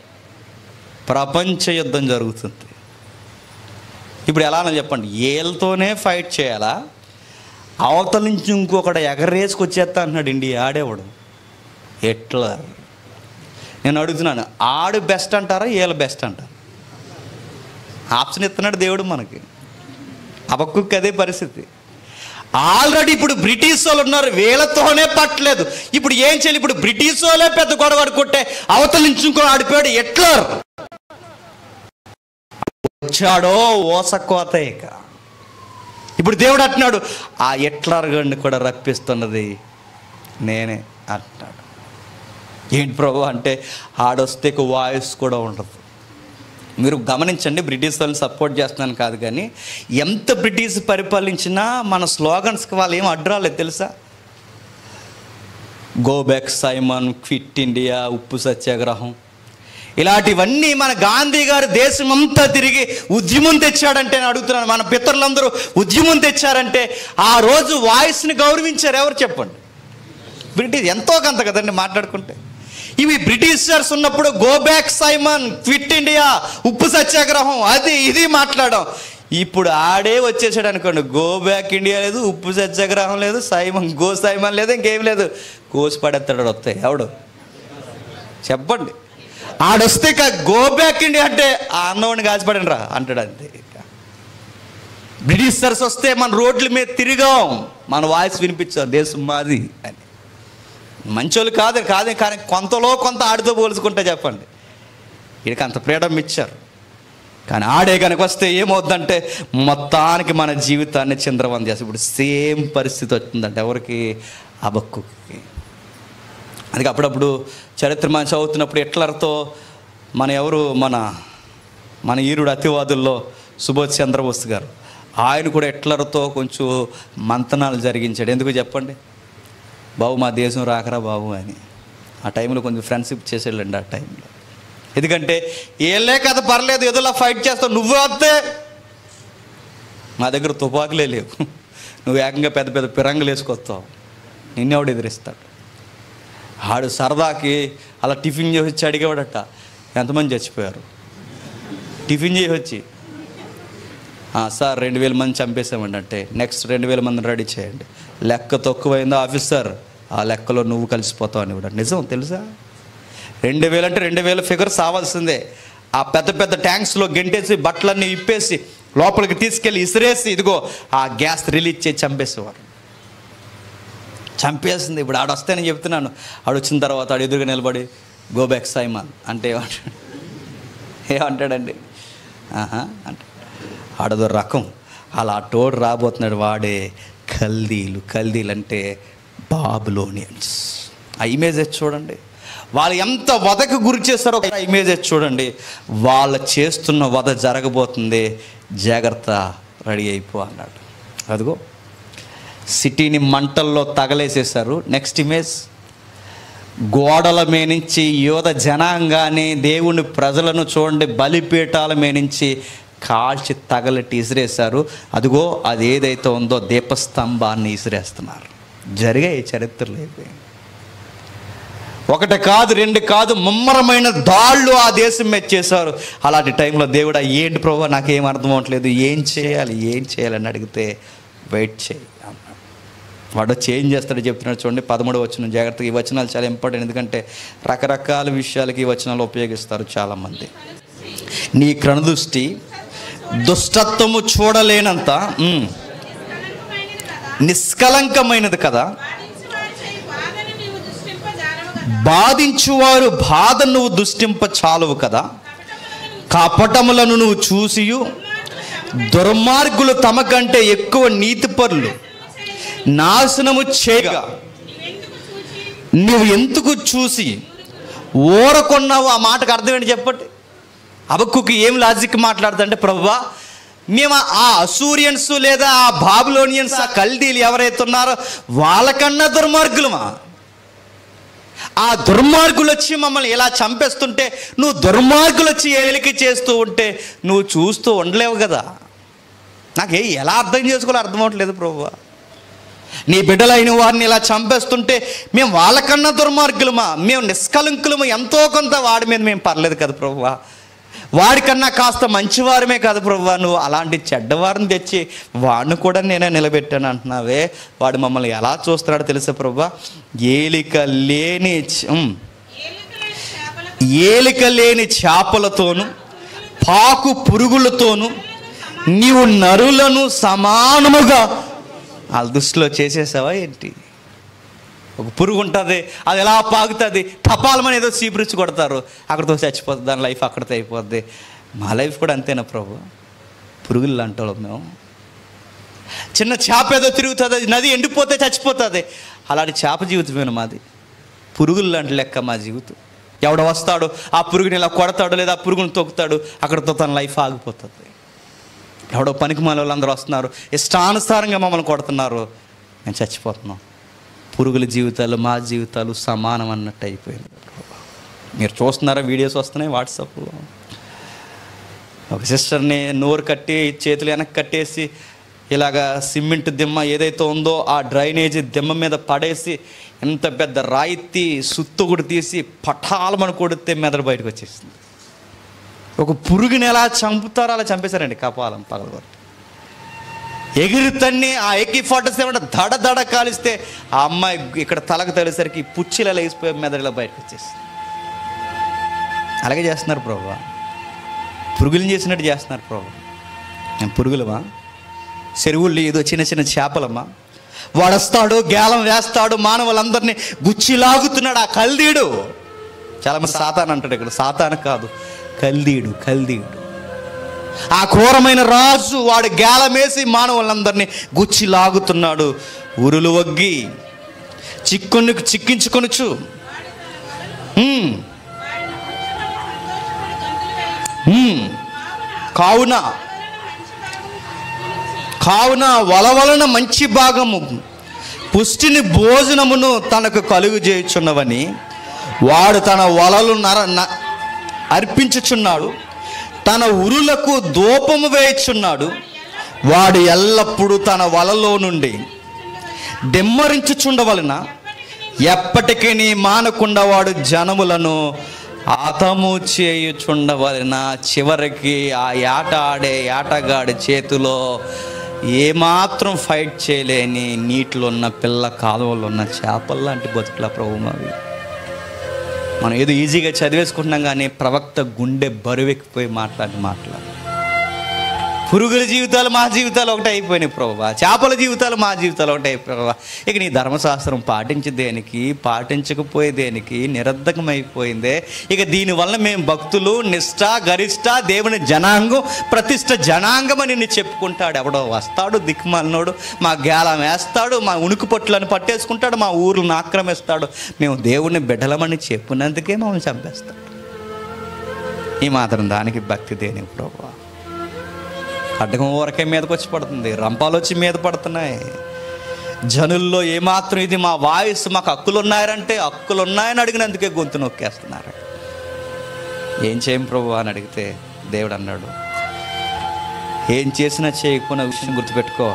ప్రపంచ యుద్ధం జరుగుతుంది ఇప్పుడు ఎలానో చెప్పండి ఏళ్ళతోనే ఫైట్ చేయాలా అవతల నుంచి ఇంకొకటి ఎగరేసుకొచ్చేస్తా అంటున్నాడు ఇండియా ఆడేవాడు ఎట్లా నేను అడుగుతున్నాను ఆడు బెస్ట్ అంటారా ఏళ్ళు బెస్ట్ అంటారా ఆప్షన్ ఇస్తున్నాడు దేవుడు మనకి అబక్కుకి అదే పరిస్థితి ఆల్రెడీ ఇప్పుడు బ్రిటిష్ వాళ్ళు ఉన్నారు వీళ్ళతోనే పట్టలేదు ఇప్పుడు ఏం చేయాలి ఇప్పుడు బ్రిటిష్ వాళ్ళే పెద్ద గొడవ అనుకుంటే అవతల నుంచి ఇంకో ఆడిపోయాడు ఎట్లర్ వచ్చాడో ఓసకోత ఇక ఇప్పుడు దేవుడు అంటున్నాడు ఆ ఎట్లర్ గడిని కూడా రప్పిస్తున్నది నేనే అంటున్నాడు ఏంటి ప్రభు అంటే ఆడొస్తే ఇక వాయిస్ కూడా ఉండదు మీరు గమనించండి బ్రిటిష్ వాళ్ళని సపోర్ట్ చేస్తున్నాను కాదు కానీ ఎంత బ్రిటిష్ పరిపాలించినా మన స్లోగన్స్కి వాళ్ళు ఏం అడ్రాలేదు తెలుసా go back Simon quit India ఉప్పు సత్యాగ్రహం ఇలాంటివన్నీ మన గాంధీ గారు దేశం అంతా తిరిగి ఉద్యమం తెచ్చాడంటే నేను అడుగుతున్నాను మన పితరులందరూ ఉద్యమం తెచ్చారంటే ఆ రోజు వాయిస్ని గౌరవించారు ఎవరు చెప్పండి బ్రిటిష్ ఎంతో కొంత కదండి మాట్లాడుకుంటే ఇవి బ్రిటిషర్స్ ఉన్నప్పుడు go back Simon quit India ఉప్పు సత్యాగ్రహం అది ఇది మాట్లాడాం ఇప్పుడు ఆడే వచ్చేసాడు అనుకోండి గో బ్యాక్ ఇండియా లేదు ఉప్పు సత్యాగ్రహం లేదు సైమన్ గో సైమన్ లేదు ఇంకేం లేదు కోసి పడేస్తాడు వస్తాయి ఎవడు చెప్పండి ఆడొస్తే ఇక గో బ్యాక్ ఇండియా అంటే ఆ అన్నవాడిని కాల్చిపడండి రా అంటాడు అంతే ఇక బ్రిటిషర్స్ వస్తే మన రోడ్ల మీద తిరిగాం మన వాయిస్ వినిపించాం దేశం మాది అని మంచోళ్ళు కాదు కాదు కానీ కొంతలో కొంత ఆడితో పోల్చుకుంటే చెప్పండి వీడికి అంత ఫ్రీడమ్ ఇచ్చారు కానీ ఆడే కనుక వస్తే ఏమవుద్దంటే మొత్తానికి మన జీవితాన్ని చింద్రవంద చేసి ఇప్పుడు సేమ్ పరిస్థితి వచ్చిందంటే ఎవరికి అబక్కుకి అందుకే అప్పుడప్పుడు చరిత్ర మనం చదువుతున్నప్పుడు ఎట్లర్తో మన ఎవరు మన మన ఈరుడు అతివాదుల్లో సుభాష్ చంద్రబోస్ గారు ఆయన కూడా ఎట్లర్తో కొంచెం మంతనాలు జరిగించాడు ఎందుకు చెప్పండి బాబు మా దేశం రాకరా బాబు అని ఆ టైంలో కొంచెం ఫ్రెండ్షిప్ చేసేళ్ళండి ఆ టైంలో ఎందుకంటే ఏళ్ళే కదా పర్లేదు ఏదోలా ఫైట్ చేస్తావు నువ్వు వస్తే మా దగ్గర తుపాకులే లేవు నువ్వు ఏకంగా పెద్ద పెద్ద పిరంగులు వేసుకొస్తావు నిన్నెవడు ఎదిరిస్తాడు ఆడు సరదాకి అలా టిఫిన్ చేసి వచ్చి అడిగేవాడట ఎంతమంది చచ్చిపోయారు టిఫిన్ చేసి వచ్చి "ఆ, సార్ రెండు వేల మంది చంపేసామండి అంటే నెక్స్ట్ రెండు వేల మందిని రెడీ చేయండి లెక్క తక్కువైందో ఆఫీసర్ ఆ లెక్కలో నువ్వు కలిసిపోతావు అని కూడా నిజం తెలుసా రెండు వేలు అంటే రెండు వేల ఫిగర్స్ రావాల్సిందే ఆ పెద్ద పెద్ద ట్యాంక్స్లో గెంటేసి బట్టలన్నీ ఇప్పేసి లోపలికి తీసుకెళ్ళి ఇసిరేసి ఇదిగో ఆ గ్యాస్ రిలీజ్ చేసి చంపేసేవారు చంపేసింది ఇప్పుడు ఆడు వస్తేనే చెప్తున్నాను ఆడు వచ్చిన తర్వాత ఆడు ఎదురుగా నిలబడి గో బ్యాక్ సైమాన్ అంటే ఏమంటాడు ఏమంటాడండి ఆహా అంటే ఆడదో రకం అలా తోడు రాబోతున్నాడు వాడే కల్దీలు కల్దీలు అంటే బాబులోనియన్స్ ఆ ఇమేజెస్ చూడండి వాళ్ళు ఎంత వధకు గురి చేస్తారో ఆ ఇమేజెస్ చూడండి వాళ్ళు చేస్తున్న వధ జరగబోతుంది జాగ్రత్త రెడీ అయిపో అన్నాడు అదిగో సిటీని మంటల్లో తగలేసేశారు నెక్స్ట్ ఇమేజ్ గోడల మేనించి యోధ జనాంగాన్ని దేవుని ప్రజలను చూడండి బలిపీఠాల మేనించి కాల్చి తగలెట్టి ఇసిరేశారు అదిగో అది ఏదైతే ఉందో దీపస్తంభాన్ని ఇసిరేస్తున్నారు జరిగాయి చరిత్రలు ఇవి ఒకటి కాదు రెండు కాదు ముమ్మరమైన దాళ్ళు ఆ దేశం మీద చేశారు అలాంటి టైంలో దేవుడు ఏంటి ప్రభు నాకేం అర్థం అవ్వట్లేదు ఏం చేయాలి ఏం చేయాలని అడిగితే వెయిట్ చేయి అన్నాడు వాడు వచ్చి ఏం చేస్తాడో చెప్తున్నాడు చూడండి పదమూడు వచ్చిన జాగ్రత్తగా ఈ వచనాలు చాలా ఇంపార్టెంట్ ఎందుకంటే రకరకాల విషయాలకి ఈ వచనాలు ఉపయోగిస్తారు చాలామంది నీ కనుదృష్టి దుష్టత్వము చూడలేనంత ఉమ్, కలంకమైనది కదా నిష్కలంకమైనది కదా బాధించువాడు చేయి బాధను నీవు దృష్టింపజాలవు కదా బాధించువారు బాధ నువ్వు దుష్టింప చాలువు కదా కపటములను నువ్వు చూసియు దుర్మార్గులు తమ కంటే ఎక్కువ నీతిపరులు నాశనము చేయగా నీవెందుకు చూచి నువ్వు ఎందుకు చూసి ఊరకొన్నావు ఆ మాటకు అర్థం ఏంటి చెప్పండి అబక్కుకి ఏం లాజిక్ మాట్లాడుతుంటే ప్రభువా మేము ఆ అసూరియన్స్ లేదా ఆ బాబులోనియన్స్ ఆ కల్దీలు ఎవరైతే ఉన్నారో వాళ్ళకన్నా దుర్మార్గులమా ఆ దుర్మార్గులు వచ్చి మమ్మల్ని ఇలా చంపేస్తుంటే నువ్వు దుర్మార్గులు వచ్చి ఏలికి చేస్తూ ఉంటే నువ్వు చూస్తూ ఉండలేవు కదా నాకే ఎలా అర్థం చేసుకోవాలో అర్థం అవ్వట్లేదు ప్రభువా నీ బిడ్డలైన వారిని ఇలా చంపేస్తుంటే మేము వాళ్ళకన్నా దుర్మార్గులమా మేము నిష్కలంకులము ఎంతో కొంత వాడి మీద మేము పర్లేదు కదా ప్రభువా వాడికన్నా కాస్త మంచివారమే కాదు ప్రభువా నువ్వు అలాంటి చెడ్డవారిని తెచ్చి వాడిని కూడా నేనే నిలబెట్టాను అంటున్నావే వాడు మమ్మల్ని ఎలా చూస్తున్నాడో తెలుసా ప్రభువా ఏలిక లేని చ- ఉమ్. ఏలికలేని చేపలకు ఏలిక లేని చేపలతోను పాకు పురుగులతోను నీవు నరులను సమానముగా వాళ్ళ దృష్టిలో చేసేసావా ఏంటి ఒక పురుగు ఉంటుంది అది ఎలా పాకుతుంది టపాలమని ఏదో చీపురిచ్చి కొడతారు అక్కడితో చచ్చిపోతుంది దాని లైఫ్ అక్కడితో అయిపోద్ది మా లైఫ్ కూడా అంతేనా ప్రభు పురుగులు లాంటి వాళ్ళం మేము చిన్న చేప ఏదో తిరుగుతుంది అది నది ఎండిపోతే చచ్చిపోతుంది అలాంటి చేప జీవితమేనా మాది పురుగులు లాంటి లెక్క మా జీవితం ఎవడ వస్తాడు ఆ పురుగుని ఇలా కొడతాడు లేదా ఆ పురుగుని తొక్కుతాడు అక్కడితో తన లైఫ్ ఆగిపోతుంది ఎవడో పనికి మాల వాళ్ళందరూ వస్తున్నారు ఇష్టానుసారంగా మమ్మల్ని కొడుతున్నారు మేము చచ్చిపోతున్నాం పురుగుల జీవితాలు మా జీవితాలు సమానం అన్నట్టు అయిపోయింది మీరు చూస్తున్నారా వీడియోస్ వస్తున్నాయి వాట్సాప్లో ఒక సిస్టర్ని నోరు కట్టి చేతులు వెనక్కి కట్టేసి ఇలాగా సిమెంట్ దిమ్మ ఏదైతే ఉందో ఆ డ్రైనేజీ దిమ్మ మీద పడేసి ఎంత పెద్ద రాయితీ సుత్తుగుడు తీసి పటాలమని కొడితే మెదడు బయటకు వచ్చేసింది ఒక పురుగుని ఎలా చంపుతారో అలా చంపేశారండి కపాలం పగలగొట్టి ఎగిరి తన్ని ఆ ఎక్కి ఫార్టీ సెవెన్ దడ దడ కాలిస్తే ఆ అమ్మాయి ఇక్కడ తలకు తగిలేసరికి పుచ్చిలా లేచిపోయి మెదడులో బయటకు వచ్చేసింది అలాగే చేస్తున్నారు ప్రభు పురుగులు చేసినట్టు చేస్తున్నారు ప్రభు నేను పురుగులమా చెరువుళ్ళు ఏదో చిన్న చిన్న చేపలమ్మా వాడొస్తాడు గేలం వేస్తాడు మానవులందరినీ గుచ్చి లాగుతున్నాడు ఆ కల్దీడు చాలా మంది సాతాన్ అంటాడు ఇక్కడ సాతాన్ కాదు కల్దీడు కల్దీడు ఆ క్రూరమైన రాజు వాడు గేలమేసి మానవులందరినీ గుచ్చి లాగుతున్నాడు ఉరులు వగ్గి చిక్కుని చిక్కించుకొనుచు హ్మ్. హ్మ్. కావున కావున వలవలన మంచి భాగము పుష్టిని భోజనమును తనకు కలుగు చేయుచున్నవని వాడు తన వలలు నర న- అర్పించుచున్నాడు తన ఉరులకు దూపము వేయుచున్నాడు వాడు ఎల్లప్పుడూ తన వలలో నుండి దెమ్మరించుచుండవలన ఎప్పటికీ నీ మానకుండా వాడు జనములను ఆతము చేయుచుండవలన చివరికి ఆ ఆట ఆడే ఆటగాడి చేతిలో ఏమాత్రం ఫైట్ చేయలేని నీటిలో ఉన్న పిల్ల కాలువలో ఉన్న చేపల లాంటి బతుకుల ప్రభు మావి మనం ఏదో ఈజీగా చదివేసుకుంటున్నాం కానీ ప్రవక్త గుండె బరువెక్కిపోయి మాట్లాడి మాట్లాడు పురుగుల జీవితాలు మా జీవితాలు ఒకటే అయిపోయినాయి ప్రభా చేపల జీవితాలు మా జీవితాలు ఒకటే అయిపోయి ఇక నీ ధర్మశాస్త్రం పాటించి దేనికి పాటించకపోయే దేనికి నిరర్ధకమైపోయిందే ఇక దీనివల్ల మేము భక్తులు నిష్ఠ గరిష్ట దేవుని జనాంగం ప్రతిష్ట జనాంగం అని నిన్ను చెప్పుకుంటాడు ఎవడో వస్తాడు దిక్కుమాలినోడు మా గేలం వేస్తాడు మా ఉనికి పొట్లను పట్టేసుకుంటాడు మా ఊర్లను ఆక్రమిస్తాడు మేము దేవుని బిడ్డలమని చెప్పినందుకే మమ్మల్ని చంపేస్తాడు ఈ మాత్రం దానికి భక్తి దేని ప్రభా ఖడ్గం ఊరకే మీదకి వచ్చి పడుతుంది రంపాలు వచ్చి మీద పడుతున్నాయి జనుల్లో ఏమాత్రం ఇది మా వాయిస్ మాకు హక్కులు ఉన్నాయంటే హక్కులు ఉన్నాయని అడిగినందుకే గొంతు నొక్కేస్తున్నారు ఏం చేయం ప్రభు అని అడిగితే దేవుడు అన్నాడు ఏం చేసినా చేయకపోయినా విషయం గుర్తుపెట్టుకో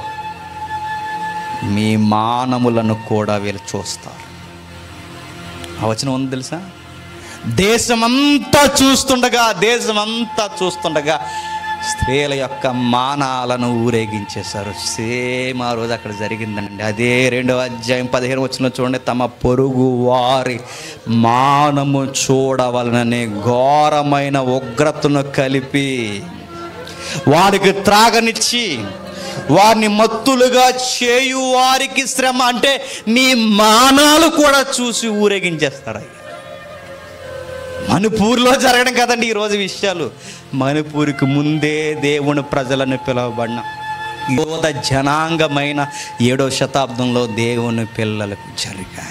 మీ మానములను కూడా వీళ్ళు చూస్తారు ఆ వచనం ఉంది తెలుసా దేశమంతా చూస్తుండగా దేశమంతా చూస్తుండగా స్త్రీల యొక్క మానాలను ఊరేగించేశారు సేమ్ ఆ రోజు అక్కడ జరిగిందండి అదే రెండవ అధ్యాయం పదిహేను వచ్చిన చూడండి తమ పొరుగు వారి మానము చూడవలనని ఘోరమైన ఉగ్రతను కలిపి వారికి త్రాగనిచ్చి వారిని మత్తులుగా చేయు వారికి శ్రమ అంటే నీ మానాలు కూడా చూసి ఊరేగించేస్తారు అయ్యా మణిపూర్లో జరగడం కదండి ఈరోజు విషయాలు మణిపూర్కి ముందే దేవుని ప్రజలను పిలువబడిన యోధ జనాంగమైన ఏడో శతాబ్దంలో దేవుని పిల్లలకు జరిగాయి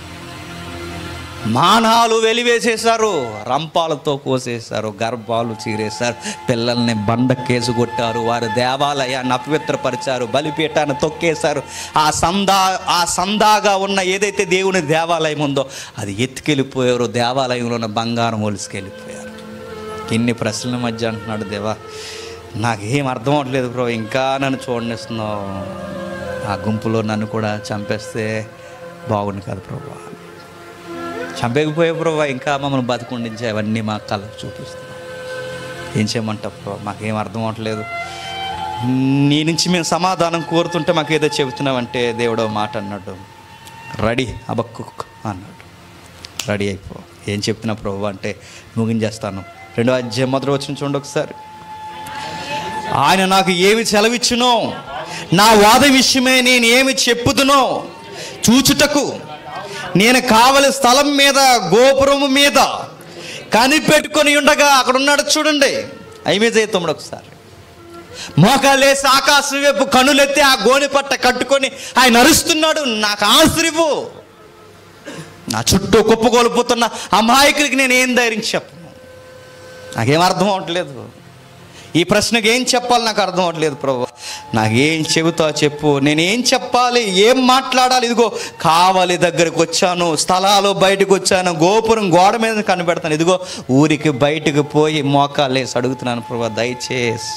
మానాలు వెలివేసేశారు రంపాలతో కోసేశారు గర్భాలు చీరేశారు పిల్లల్ని బండకేసు కొట్టారు వారి దేవాలయాన్ని అపవిత్రపరిచారు బలిపీఠాన్ని తొక్కేశారు ఆ సందా ఆ సందాగా ఉన్న ఏదైతే దేవుని దేవాలయం ఉందో అది ఎత్తుకెళ్ళిపోయారు దేవాలయంలో ఉన్న బంగారం ఒలిసుకెళ్ళిపోయారు ఇన్ని ప్రశ్నల మధ్య అంటున్నాడు దేవా నాకేం అర్థం అవట్లేదు బ్రో ఇంకా నన్ను చూడనిస్తున్నావు ఆ గుంపులో నన్ను కూడా చంపేస్తే బాగుండు కదా ప్రభు చంపేకపోయే ప్రభు ఇంకా మమ్మల్ని బతుకుండించే అవన్నీ మా కళ్ళకు చూపిస్తున్నాం ఏం చేయమంటావు ప్రభు మాకేం అర్థం అవట్లేదు నీ నుంచి మేము సమాధానం కోరుతుంటే మాకు ఏదో చెబుతున్నావంటే దేవుడు ఓ మాట అన్నాడు రెడీ అబక్కు అన్నాడు రెడీ అయిపో ఏం చెప్తున్నా ప్రభు అంటే ముగించేస్తాను రెండో అధ్యాయం మొదటి వచ్చిన చూడండి ఒకసారి ఆయన నాకు ఏమి సెలవిచ్చునో నా వాద విషయమే నేను ఏమి చెప్పుదునో చూచుటకు నేను కావలి స్థలం మీద గోపురము మీద కనిపెట్టుకొని ఉండగా అక్కడ ఉన్నాడు చూడండి అయిమే తమ్ముడు ఒకసారి మోకాలేసి ఆకాశం వైపు కనులెత్తి ఆ గోని పట్ట కట్టుకొని ఆయన అరుస్తున్నాడు నాకు ఆశ్రివు నా చుట్టూ కుప్పగొలుపుతున్న అమాయకులకి నేను ఏం ధైర్యం చెప్పను నాకేం అర్థం అవట్లేదు ఈ ప్రశ్నకి ఏం చెప్పాలి నాకు అర్థం అవట్లేదు ప్రభు నాకేం చెబుతా చెప్పు నేనేం చెప్పాలి ఏం మాట్లాడాలి ఇదిగో కావాలి దగ్గరికి వచ్చాను స్థలాలు బయటకు వచ్చాను గోపురం గోడ మీద కనిపెడతాను ఇదిగో ఊరికి బయటకు పోయి మోకాలేసి అడుగుతున్నాను ప్రభు దయచేసి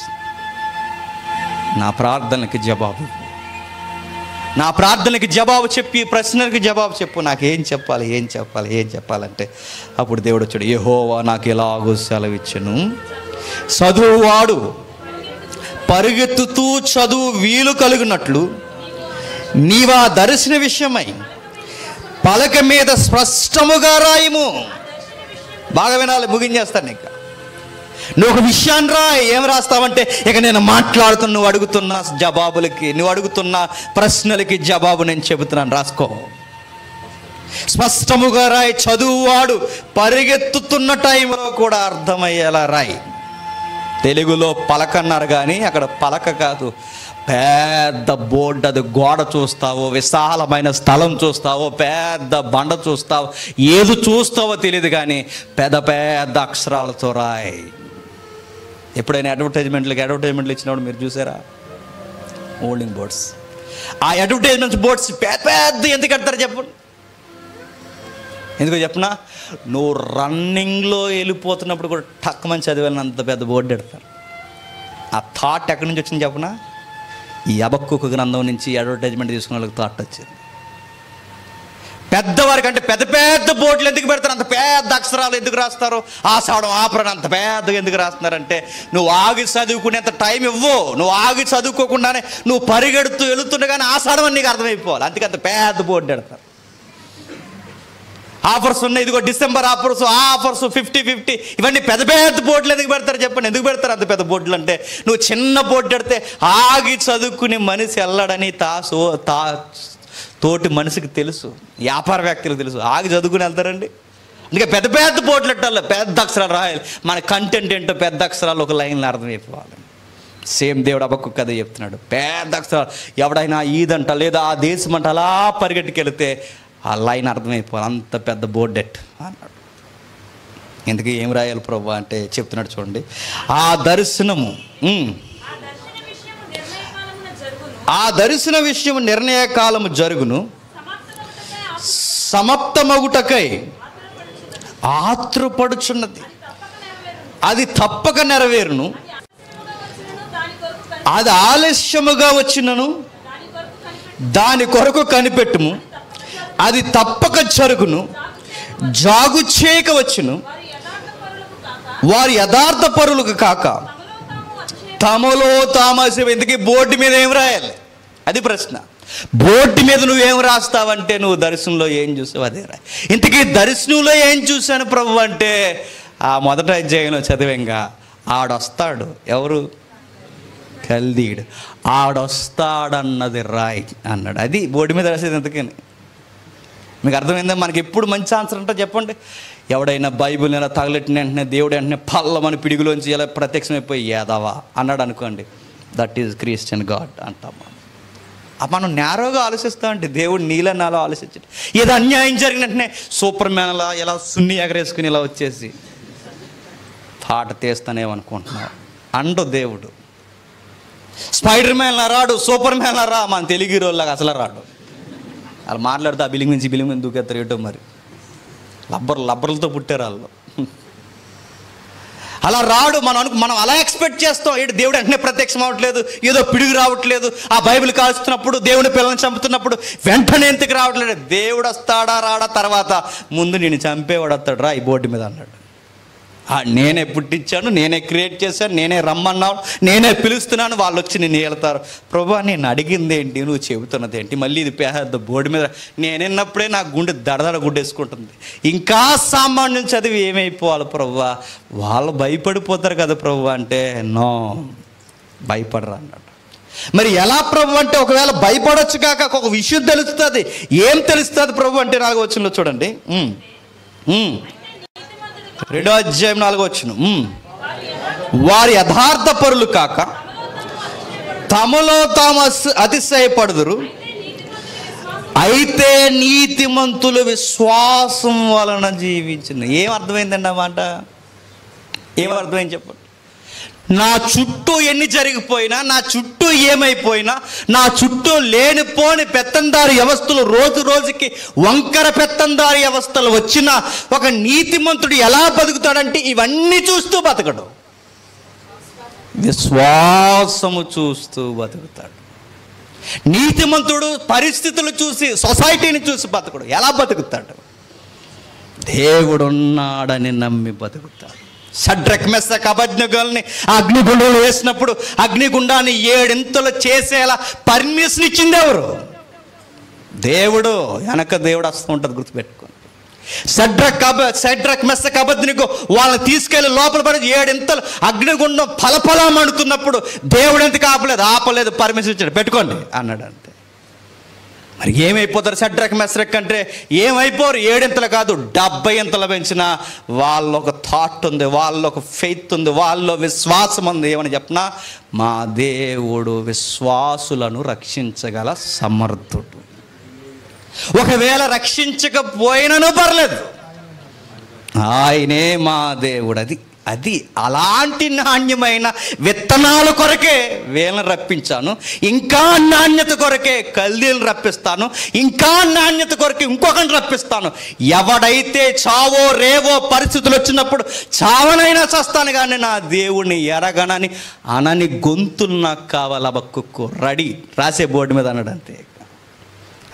నా ప్రార్థనకి జవాబు ఇవ్వు. నా ప్రార్థనకి జవాబు చెప్పి ఈ ప్రశ్నకి జవాబు చెప్పు నాకు ఏం చెప్పాలి ఏం చెప్పాలి ఏం చెప్పాలంటే అప్పుడు దేవుడు వచ్చాడు యెహోవా నాకు ఎలాగో సెలవిచ్చును చదువువాడు పరిగెత్తుతూ చదువు వీలు కలుగునట్లు నీవా దర్శన విషయమై పలక మీద స్పష్టముగా రాయము బాగా వినాలి ముగించేస్తాను ఇంకా నువ్వు ఒక విషయాన్ని రా ఏం రాస్తావంటే ఇక నేను మాట్లాడుతున్న నువ్వు అడుగుతున్న జవాబులకి నువ్వు అడుగుతున్న ప్రశ్నలకి జవాబు నేను చెబుతున్నాను రాసుకో స్పష్టముగా రాయి చదువువాడు పరిగెత్తుతున్న టైంలో కూడా అర్థమయ్యేలా రాయి తెలుగులో పలక అన్నారు కానీ అక్కడ పలక కాదు పెద్ద బోర్డు అది గోడ చూస్తావో విశాలమైన స్థలం చూస్తావో పెద్ద బండ చూస్తావో ఏది చూస్తావో తెలియదు కానీ పెద్ద పెద్ద అక్షరాలతో రాయి ఎప్పుడైనా అడ్వర్టైజ్మెంట్లకి అడ్వర్టైజ్మెంట్లు ఇచ్చినప్పుడు మీరు చూసారా హోల్డింగ్ బోర్డ్స్ ఆ అడ్వర్టైజ్మెంట్స్ బోర్డ్స్ పెద్ద పెద్ద ఎందుకు కడతారు చెప్పండి ఎందుకో చెప్పనా నువ్వు రన్నింగ్లో వెళ్ళిపోతున్నప్పుడు కూడా టక్కమని చదివాలని అంత పెద్ద బోర్డు పెడతారు ఆ థాట్ ఎక్కడి నుంచి వచ్చింది చెప్పనా ఈ అబక్కు గ్రంథం నుంచి అడ్వర్టైజ్మెంట్ తీసుకున్న వాళ్ళకి థాట్ వచ్చింది పెద్దవారికి అంటే పెద్ద పెద్ద బోర్డులు ఎందుకు పెడతారు అంత పెద్ద అక్షరాలు ఎందుకు రాస్తారు ఆషాఢం ఆపరణ అంత పెద్దగా ఎందుకు రాస్తున్నారంటే నువ్వు ఆగి చదువుకునేంత టైం ఇవ్వు నువ్వు ఆగి చదువుకోకుండానే నువ్వు పరిగెడుతూ వెళుతుండగానే ఆషాఢం అని నీకు అర్థమైపోవాలి అందుకే అంత పెద్ద బోర్డు పెడతారు ఆఫర్స్ ఉన్నాయి ఇదిగో డిసెంబర్ ఆఫర్స్ ఆ ఆఫర్స్ ఫిఫ్టీ ఫిఫ్టీ ఇవన్నీ పెద్ద పెద్ద బోర్డులు ఎందుకు పెడతారు చెప్పండి ఎందుకు పెడతారు అంత పెద్ద బోర్డులు అంటే నువ్వు చిన్న బోర్డు పెడితే ఆగి చదువుకునే మనిషి వెళ్ళడని తా సో తా తోటి మనిషికి తెలుసు వ్యాపారవేత్తలకు తెలుసు ఆగి చదువుకుని వెళ్తారండి అందుకే పెద్ద పెద్ద బోర్డులు పెట్టాలి పెద్ద అక్షరాలు రాయాలి మన కంటెంట్ ఏంటో పెద్ద అక్షరాలు ఒక లైన్లో అర్థమైపోవాలి సేమ్ దేవుడు అబ్బకు కథ చెప్తున్నాడు పెద్ద అక్షరాలు ఎవడైనా ఈదంట లేదా ఆ దేశం అంట అలా పరిగెట్టుకెళ్తే ఆ లైన్ అర్థమైపోవాలి అంత పెద్ద బోర్డెట్ అన్నాడు ఎందుకు ఏం రాయాలి ప్రభు అంటే చెప్తున్నాడు చూడండి ఆ దర్శనము ఉమ్, ఆ దర్శన విషయము నిర్ణయకాలమున జరుగును ఆ దర్శన విషయం నిర్ణయ కాలము జరుగును సమాప్తమగుటకై సమప్తమగుటకై ఆతృపడుచున్నది తప్పక నెరవేరును అది తప్పక నెరవేరును ఆలస్యముగా వచ్చును దాని అది ఆలస్యముగా వచ్చినను కొరకు కనిపెట్టు దాని కొరకు కనిపెట్టు దాని కొరకు కనిపెట్టుము అది తప్పక జరుగును జాగు చేయక వచ్చును వారి యథార్థ పరులకు కాక వారి యథార్థ పరులకు కాక తమలో తాము అతిశయం తమలో తామసం ఎందుకు బోర్డు మీద ఏం రాయాలి అది ప్రశ్న బోర్డు మీద నువ్వేం రాస్తావంటే నువ్వు దర్శనంలో ఏం చూసావు అదే రాయి ఇంతకీ దర్శనంలో ఏం చూశాను ప్రభు అంటే ఆ మొదట అధ్యాయంలో చదివంగా ఆడొస్తాడు ఎవరు కల్దీడు ఆడొస్తాడన్నది రాయి అన్నాడు అది బోర్డు మీద రాసేది ఎందుకని మీకు అర్థమైందా మనకి ఎప్పుడు మంచి ఆన్సర్ అంటే చెప్పండి ఎవడైనా బైబిల్ ఇలా తగలెట్టిన వెంటనే దేవుడు వెంటనే పల్లమని పిడుగులోంచి ఇలా ప్రత్యక్షమైపోయి ఏదావా అన్నాడు అనుకోండి దట్ ఈజ్ క్రిస్టియన్ గాడ్ అంటాం మనం ఆ మనం నేరోగా ఆలోచిస్తామంటే దేవుడు నీల నాలో ఆలోచించడు ఏదో అన్యాయం జరిగిన వెంటనే సూపర్ మ్యాన్ అలా ఇలా సున్ని ఎగరేసుకుని ఇలా వచ్చేసి పాట తీస్తానేమనుకుంటున్నావు అండు దేవుడు స్పైడర్ మ్యాన్ రాడు సూపర్ మ్యాన్ రా మన తెలుగు హీరోలాగా అసలు రాడు వాళ్ళు మాట్లాడితే ఆ బిల్లింగ్ నుంచి బిల్లింగ్ మీద దూకేస్తారు ఏటో మరి లబ్బర్ లబ్బర్లతో పుట్టారు వాళ్ళు అలా రాడు మనం అను మనం అలా ఎక్స్పెక్ట్ చేస్తాం ఏంటి దేవుడు వెంటనే ప్రత్యక్షం అవ్వట్లేదు ఏదో పిడుగు రావట్లేదు ఆ బైబిల్ కాల్చుతున్నప్పుడు దేవుని పిల్లల్ని చంపుతున్నప్పుడు వెంటనే ఎందుకు రావట్లేదు దేవుడు వస్తాడా రాడా తర్వాత ముందు నేను చంపేవాడు వస్తాడు రా ఈ బోర్డు మీద అన్నాడు ఆ, నేనే పుట్టించాను నేనే క్రియేట్ చేశాను నేనే రమ్మన్నాను నేనే పిలుస్తున్నాను వాళ్ళు వచ్చి నేను వెళ్తారు ప్రభా నేను అడిగింది ఏంటి నువ్వు చెబుతున్నది ఏంటి మళ్ళీ ఇది పెద్ద బోర్డు మీద నేనున్నప్పుడే నా గుండె దడదడ గుడ్డేసుకుంటుంది ఇంకా సామాన్యం చదివి ఏమైపోవాలి ప్రభా వాళ్ళు భయపడిపోతారు కదా ప్రభు అంటే నో భయపడరు అన్నాడు మరి ఎలా ప్రభు అంటే ఒకవేళ భయపడొచ్చు కాక ఒక విషయం తెలుస్తుంది ఏం తెలుస్తుంది ప్రభు అంటే నాలుగో వచ్చినలో చూడండి ఉమ్, ఉమ్. రెండో అధ్యాయం నాలుగో వచ్చిన వారి యథార్థ పరులు కాక తమలో తాము అస్- అతిశయపడుదురు అయితే నీతిమంతులు విశ్వాసం వలన జీవించింది ఏం అర్థమైందండి ఆ మాట ఏం అర్థమైంది చెప్పండి నా చుట్టూ ఎన్ని జరిగిపోయినా నా చుట్టూ ఏమైపోయినా నా చుట్టూ లేనిపోని పెత్తందారి వ్యవస్థలు రోజు రోజుకి వంకర పెత్తందారి వ్యవస్థలు వచ్చిన ఒక నీతిమంతుడు ఎలా బతుకుతాడంటే ఇవన్నీ చూస్తూ బతకడు విశ్వాసము చూస్తూ బతుకుతాడు నీతిమంతుడు పరిస్థితులు చూసి సొసైటీని చూసి బతకడు ఎలా బతుకుతాడు దేవుడు ఉన్నాడని నమ్మి బతుకుతాడు షడ్రక్ మెస్స అభజ్ఞగల్ని అగ్నిగుండంలో వేసినప్పుడు అగ్నిగుండాన్ని ఏడింతలు చేసేలా పర్మిషన్ ఇచ్చింది ఎవరు దేవుడు వెనక దేవుడు వస్తూ ఉంటుంది గుర్తుపెట్టుకోండి షడ్రక్ కబ షడ్రక్ మెస్స కబద్నికు వాళ్ళని తీసుకెళ్లి లోపల పడి ఏడింతలు అగ్నిగుండం ఫలఫలా మండుతున్నప్పుడు దేవుడు ఎందుకు ఆపలేదు ఆపలేదు పర్మిషన్ ఇచ్చాడు పెట్టుకోండి అన్నాడు అంతే మరి ఏమైపోతారు షడ్రక్ మెస్రక్ అంటే ఏమైపోరు ఏడింతలు కాదు డెబ్బై ఇంతలు పెంచిన వాళ్ళ ఒక థాట్ ఉంది వాళ్ళ ఒక ఫెయిత్ ఉంది వాళ్ళలో విశ్వాసం ఉంది ఏమని చెప్పినా మా దేవుడు విశ్వాసులను రక్షించగల సమర్థుడు ఒకవేళ రక్షించకపోయినను పర్లేదు ఆయనే మా దేవుడు అది అది అలాంటి నాణ్యమైన విత్తనాల కొరకే వీళ్ళని రప్పించాను ఇంకా నాణ్యత కొరకే కల్దీలు రప్పిస్తాను ఇంకా నాణ్యత కొరకే ఇంకొకరిని రప్పిస్తాను ఎవడైతే చావో రేవో పరిస్థితులు వచ్చినప్పుడు చావనైనా చస్తాను కానీ నా దేవుణ్ణి ఎరగనని అనని గొంతులు నాకు కావాల బక్కుక్కు రెడీ రాసే బోర్డు మీద అన్నాడు అంతే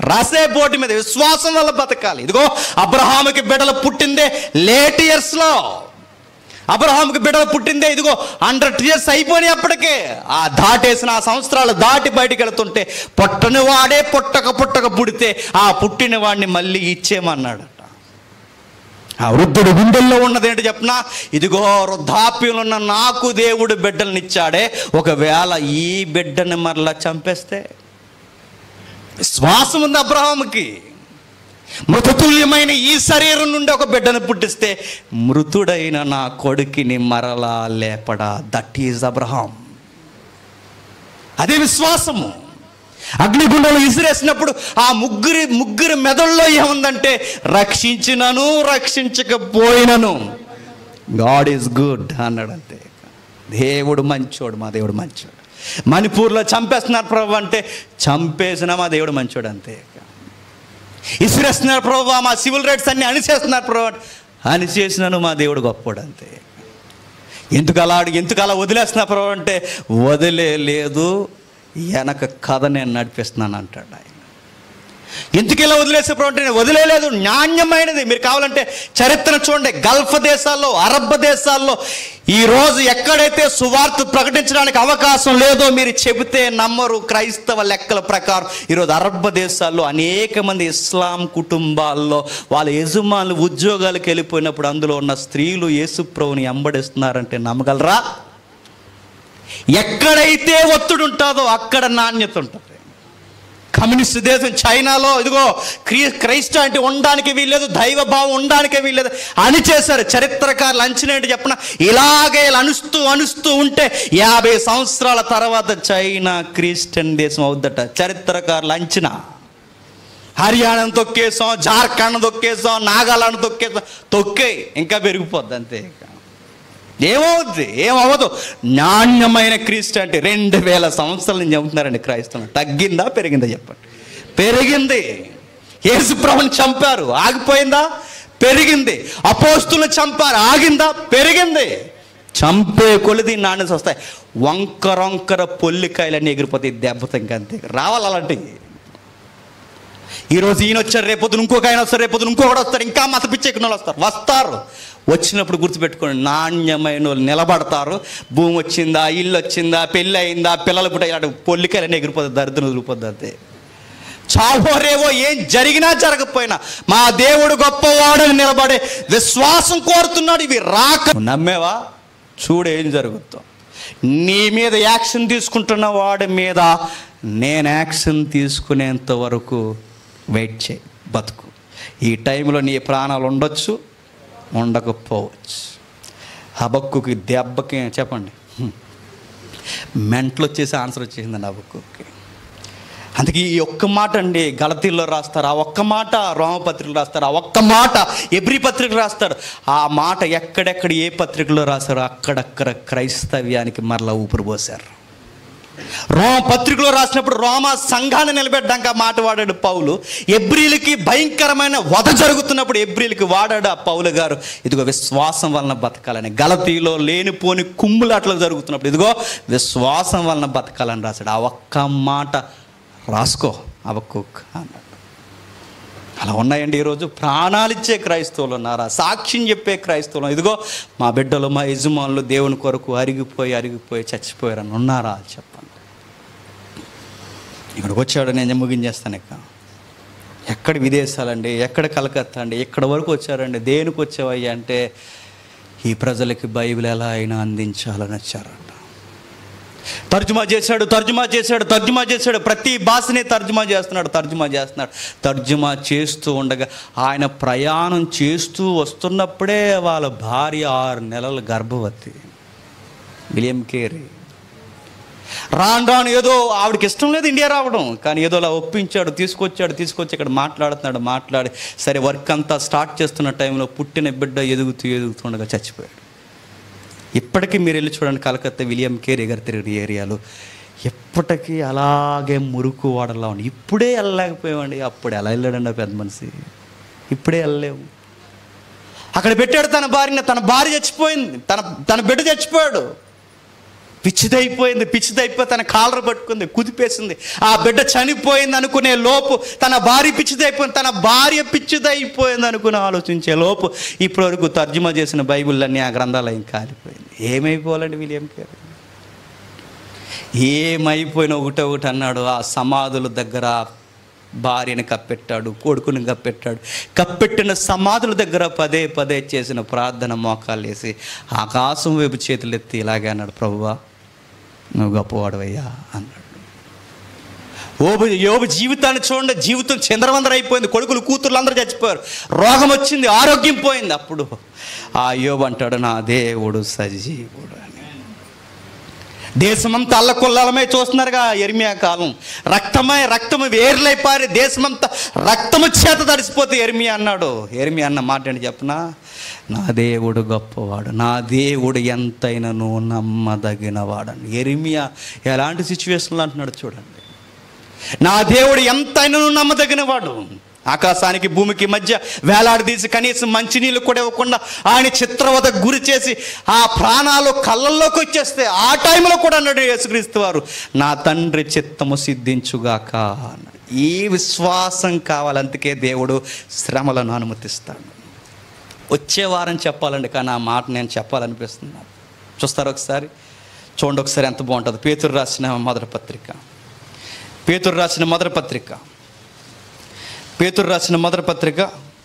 రాసే బోర్డు మీద విశ్వాసం వల్ల బతకాలి ఇదిగో అబ్రహాముకి బిడ్డలు పుట్టిందే లేట్ ఇయర్స్లో అబ్రహాంకి బిడ్డలు పుట్టిందే ఇదిగో హండ్రెడ్ ఇయర్స్ అయిపోయినాయి అప్పటికే ఆ దాటేసిన ఆ సంవత్సరాలు దాటి బయటికి వెళ్తుంటే పుట్టని వాడే పుట్టక పుట్టక పుడితే ఆ పుట్టిన వాడిని మళ్ళీ ఇచ్చేయమన్నాడట ఆ వృద్ధుడు గుండెల్లో ఉన్నది ఏంటి చెప్పనా ఇదిగో వృద్ధాప్యంలో ఉన్న నాకు దేవుడు బిడ్డలనిచ్చాడే ఒకవేళ ఈ బిడ్డని మరలా చంపేస్తే విశ్వాసం ఉంది అబ్రహాముకి మృతతుల్యమైన ఈ శరీరం నుండి ఒక బిడ్డను పుట్టిస్తే మృతుడైన నా కొడుకుని మరలా లేపడా దట్ ఈజ్ అబ్రహాం అదే విశ్వాసము అగ్నిగుండంలో ఇసిరేసినప్పుడు ఆ ముగ్గురి ముగ్గురి మెదడులో ఏముందంటే రక్షించినను రక్షించకపోయినను గాడ్ ఈజ్ గుడ్ అన్నాడు అంతే దేవుడు మంచోడు మా దేవుడు మంచోడు మణిపూర్లో చంపేస్తున్నారు ప్రభు అంటే చంపేసిన మా దేవుడు మంచోడు అంతే ఇసిరేస్తున్నారు ప్రభు మా సివిల్ రైట్స్ అన్ని అణిచేస్తున్నారు ప్రభు అణిచేసినాను మా దేవుడు గొప్పోడు అంతే ఎందుకు అలా అడిగి ఎందుకు అలా వదిలేస్తున్నా ప్రభు అంటే వదిలే లేదు వెనక కథ నేను నడిపిస్తున్నాను అంటాడు ఆయన ఎందుకు ఇలా వదిలేసే ప్రభు అంటే నేను వదిలేలేదు నాణ్యమైనది మీరు కావాలంటే చరిత్ర చూడండి గల్ఫ్ దేశాల్లో అరబ్ దేశాల్లో ఈ రోజు ఎక్కడైతే సువార్త ప్రకటించడానికి అవకాశం లేదో మీరు చెబితే నమ్మరు క్రైస్తవ లెక్కల ప్రకారం ఈరోజు అరబ్ దేశాల్లో అనేక మంది ఇస్లాం కుటుంబాల్లో వాళ్ళ యజమానులు ఉద్యోగాలకు వెళ్ళిపోయినప్పుడు అందులో ఉన్న స్త్రీలు యేసుప్రభుని ఎంబడిస్తున్నారంటే నమ్మగలరా ఎక్కడైతే ఒత్తిడి ఉంటుందో అక్కడ నాణ్యత ఉంటుంది కమ్యూనిస్ట్ దేశం చైనాలో ఇదిగో క్రీ క్రైస్త అంటే ఉండడానికి వీల్లేదు దైవ భావం ఉండడానికే వీల్లేదు అని చేశారు చరిత్రకారులు అంచనేంటి చెప్పిన ఇలాగే ఇలా అనుస్తూ అనుస్తూ ఉంటే యాభై సంవత్సరాల తర్వాత చైనా క్రిస్టియన్ దేశం అవుద్దట చరిత్రకారులు అంచనా హర్యానాను తొక్కేసాం జార్ఖండ్ తొక్కేసాం నాగాలాండ్ తొక్కేసాం తొక్కే ఇంకా పెరిగిపోద్ది అంతే ఏమవుద్ది ఏమవ్వదు నాణ్యమైన క్రీస్తు అంటే రెండు వేల సంవత్సరాల నుంచి చెబుతున్నారండి క్రైస్తవం తగ్గిందా పెరిగిందా చెప్పండి పెరిగింది యేసుప్రభుని చంపారు ఆగిపోయిందా పెరిగింది అపోస్తులు చంపారు ఆగిందా పెరిగింది చంపే కొలిది నాణ్యత వస్తాయి వంకరొంకర పొల్లికాయలన్నీ ఎగిరిపోతాయి దెబ్బతో ఇంకంతే రావాలి అలాంటివి ఈరోజు ఈయన వచ్చారు రేపొద్దున ఇంకొక ఆయన వస్తారు రేపొద్దున ఇంకొకటి వస్తారు ఇంకా మత పిచ్చెక్కిన వాళ్ళు వస్తారు వస్తారు వచ్చినప్పుడు గుర్తుపెట్టుకోండి నాణ్యమైన వాళ్ళు నిలబడతారు భూమి వచ్చిందా ఇల్లు వచ్చిందా పెళ్ళి అయిందా పిల్లలు పుట్ట ఇలాంటి పొల్లికాయలన్నీ ఎగిరిపోతుంది దరిద్రం వదిలిపోద్ది అంతే చావో రేవో ఏం జరిగినా జరగకపోయినా మా దేవుడు గొప్పవాడని నిలబడే విశ్వాసం కోరుతున్నాడు ఇవి రాక నమ్మేవా చూడు ఏం జరుగుతుందో నీ మీద యాక్షన్ తీసుకుంటున్న వాడి మీద నేను యాక్షన్ తీసుకునేంత వరకు వెయిట్ చేయి బతుకు ఈ టైంలో నీ ప్రాణాలు ఉండొచ్చు ఉండకపోవచ్చు హబక్కుకి దెబ్బకి చెప్పండి మెంటలు వచ్చేసి ఆన్సర్ వచ్చేసిందండి హబక్కుకి అందుకే ఈ ఒక్క మాట అండి గలతీల్లో రాస్తారు ఆ ఒక్క మాట రోమపత్రికలు రాస్తారు ఆ ఒక్క మాట ఎబ్రి పత్రిక రాస్తారు ఆ మాట ఎక్కడెక్కడ ఏ పత్రికలో రాస్తారో అక్కడక్కడ క్రైస్తవ్యానికి మరలా ఊపిరి పోశారు రోమ పత్రికలో రాసినప్పుడు రోమ సంఘాన్ని నిలబెట్టడానికి ఆ మాట వాడాడు పౌలు ఎబ్రిలకి భయంకరమైన వధ జరుగుతున్నప్పుడు ఎబ్రిలకి వాడాడు ఆ పౌలు గారు ఇదిగో విశ్వాసం వలన బతకాలని గలతీలో లేనిపోని కుమ్ములాట్లు జరుగుతున్నప్పుడు ఇదిగో విశ్వాసం వలన బతకాలని రాశాడు ఆ ఒక్క మాట రాసుకో అవక్కుక్ అన్నాడు అలా ఉన్నాయండి ఈరోజు ప్రాణాలిచ్చే క్రైస్తవులు ఉన్నారా సాక్ష్యం చెప్పే క్రైస్తవులు ఇదిగో మా బిడ్డలు మా యజమానులు దేవుని కొరకు అరిగిపోయి అరిగిపోయి చచ్చిపోయారని ఉన్నారా చెప్పండి ఇక్కడికి వచ్చాడు నేను ముగించేస్తాను ఇక ఎక్కడ విదేశాలండి ఎక్కడ కలకత్తా అండి ఎక్కడ వరకు వచ్చారండి దేనికి వచ్చావయ్యా అంటే ఈ ప్రజలకి బైబిల్ ఎలా అయినా అందించాలని వచ్చారంట తర్జుమా చేశాడు తర్జుమా చేశాడు తర్జుమా చేశాడు ప్రతి భాషని తర్జుమా చేస్తున్నాడు తర్జుమా చేస్తున్నాడు తర్జుమా చేస్తూ ఉండగా ఆయన ప్రయాణం చేస్తూ వస్తున్నప్పుడే వాళ్ళ భార్య ఆరు నెలల గర్భవతి విలియం కేరీ రాను రాను ఏదో ఆవిడకి ఇష్టం లేదు ఇండియా రావడం కానీ ఏదో అలా ఒప్పించాడు తీసుకొచ్చాడు తీసుకొచ్చి ఇక్కడ మాట్లాడుతున్నాడు మాట్లాడి సరే వర్క్ అంతా స్టార్ట్ చేస్తున్న టైంలో పుట్టిన బిడ్డ ఎదుగుతూ ఎదుగుతుండగా చచ్చిపోయాడు ఇప్పటికీ మీరు వెళ్ళి చూడండి కలకత్తా విలియం కేరీ గారు తిరిగిన ఏరియాలో ఎప్పటికీ అలాగే మురుకు వాడలా ఉంది ఇప్పుడే వెళ్ళలేకపోయామండి అప్పుడు ఎలా వెళ్ళాడండి ఆ పెద్ద మనిషి ఇప్పుడే వెళ్ళలేము అక్కడ పెట్టాడు తన భార్యని తన భార్య చచ్చిపోయింది తన తన బిడ్డ చచ్చిపోయాడు పిచ్చిదైపోయింది పిచ్చిదైపోయి తన కాలర్ పట్టుకుంది కుదిపేసింది ఆ బిడ్డ చనిపోయింది అనుకునే లోపు తన భార్య పిచ్చిదైపోయింది తన భార్య పిచ్చిదైపోయింది అనుకుని ఆలోచించే లోపు ఇప్పటి వరకు తర్జుమా చేసిన బైబిళ్ళన్నీ ఆ గ్రంథాలయం కాలిపోయింది ఏమైపోవాలండి విలియం కేరీ ఏమైపోయిన ఒకటే ఒకటి అన్నాడు ఆ సమాధుల దగ్గర భార్యని కప్పెట్టాడు కొడుకుని కప్పెట్టాడు కప్పెట్టిన సమాధుల దగ్గర పదే పదే చేసిన ప్రార్థన మోకాలు వేసి ఆకాశం వైపు చేతులు ఎత్తి ఇలాగే అన్నాడు ప్రభువా నువ్వు గొప్పవాడవయ్యా అన్నాడు ఓబు యోబు జీవితాన్ని చూడండి జీవితం చంద్రవందర అయిపోయింది కొడుకులు కూతుర్లు అందరూ చచ్చిపోయారు రోగం వచ్చింది ఆరోగ్యం పోయింది అప్పుడు ఆ యోబు అంటాడు నా దేవుడు సజీవుడు అని దేశమంతా అల్లకొల్లాలమై చూస్తున్నారుగా ఎర్మియా కాలం రక్తమై రక్తము వేర్లై పారి దేశమంతా రక్తము చేత తడిసిపోతే ఎర్మియా అన్నాడు ఎర్మియా అన్న మాట ఏంటి చెప్పనా నా దేవుడు గొప్పవాడు నా దేవుడు ఎంతైనను నమ్మదగిన వాడని ఎర్మియా ఎలాంటి సిచ్యువేషన్లో అంటున్నాడు చూడండి నా దేవుడు ఎంతైనను నమ్మదగిన వాడు ఆకాశానికి భూమికి మధ్య వేలాడదీసి కనీసం మంచినీళ్ళు కూడా ఇవ్వకుండా ఆయన చిత్రవద గురి చేసి ఆ ప్రాణాలు కళ్ళల్లోకి వచ్చేస్తే ఆ టైంలో కూడా అన్నాడు యేసుక్రీస్తు వారు నా తండ్రి చిత్తము సిద్ధించుగాక అన్నాడు ఈ విశ్వాసం కావాలి అందుకే దేవుడు శ్రమలను అనుమతిస్తాడు వచ్చే వారం చెప్పాలండి కానీ ఆ మాట నేను చెప్పాలనిపిస్తుంది నాకు. చూస్తారు ఒకసారి చూడండి ఒకసారి ఎంత బాగుంటుంది పేతురు రాసిన మొదటి పత్రిక పేతురు రాసిన మొదటి పత్రిక పేతురు రాసిన మొదటి పత్రిక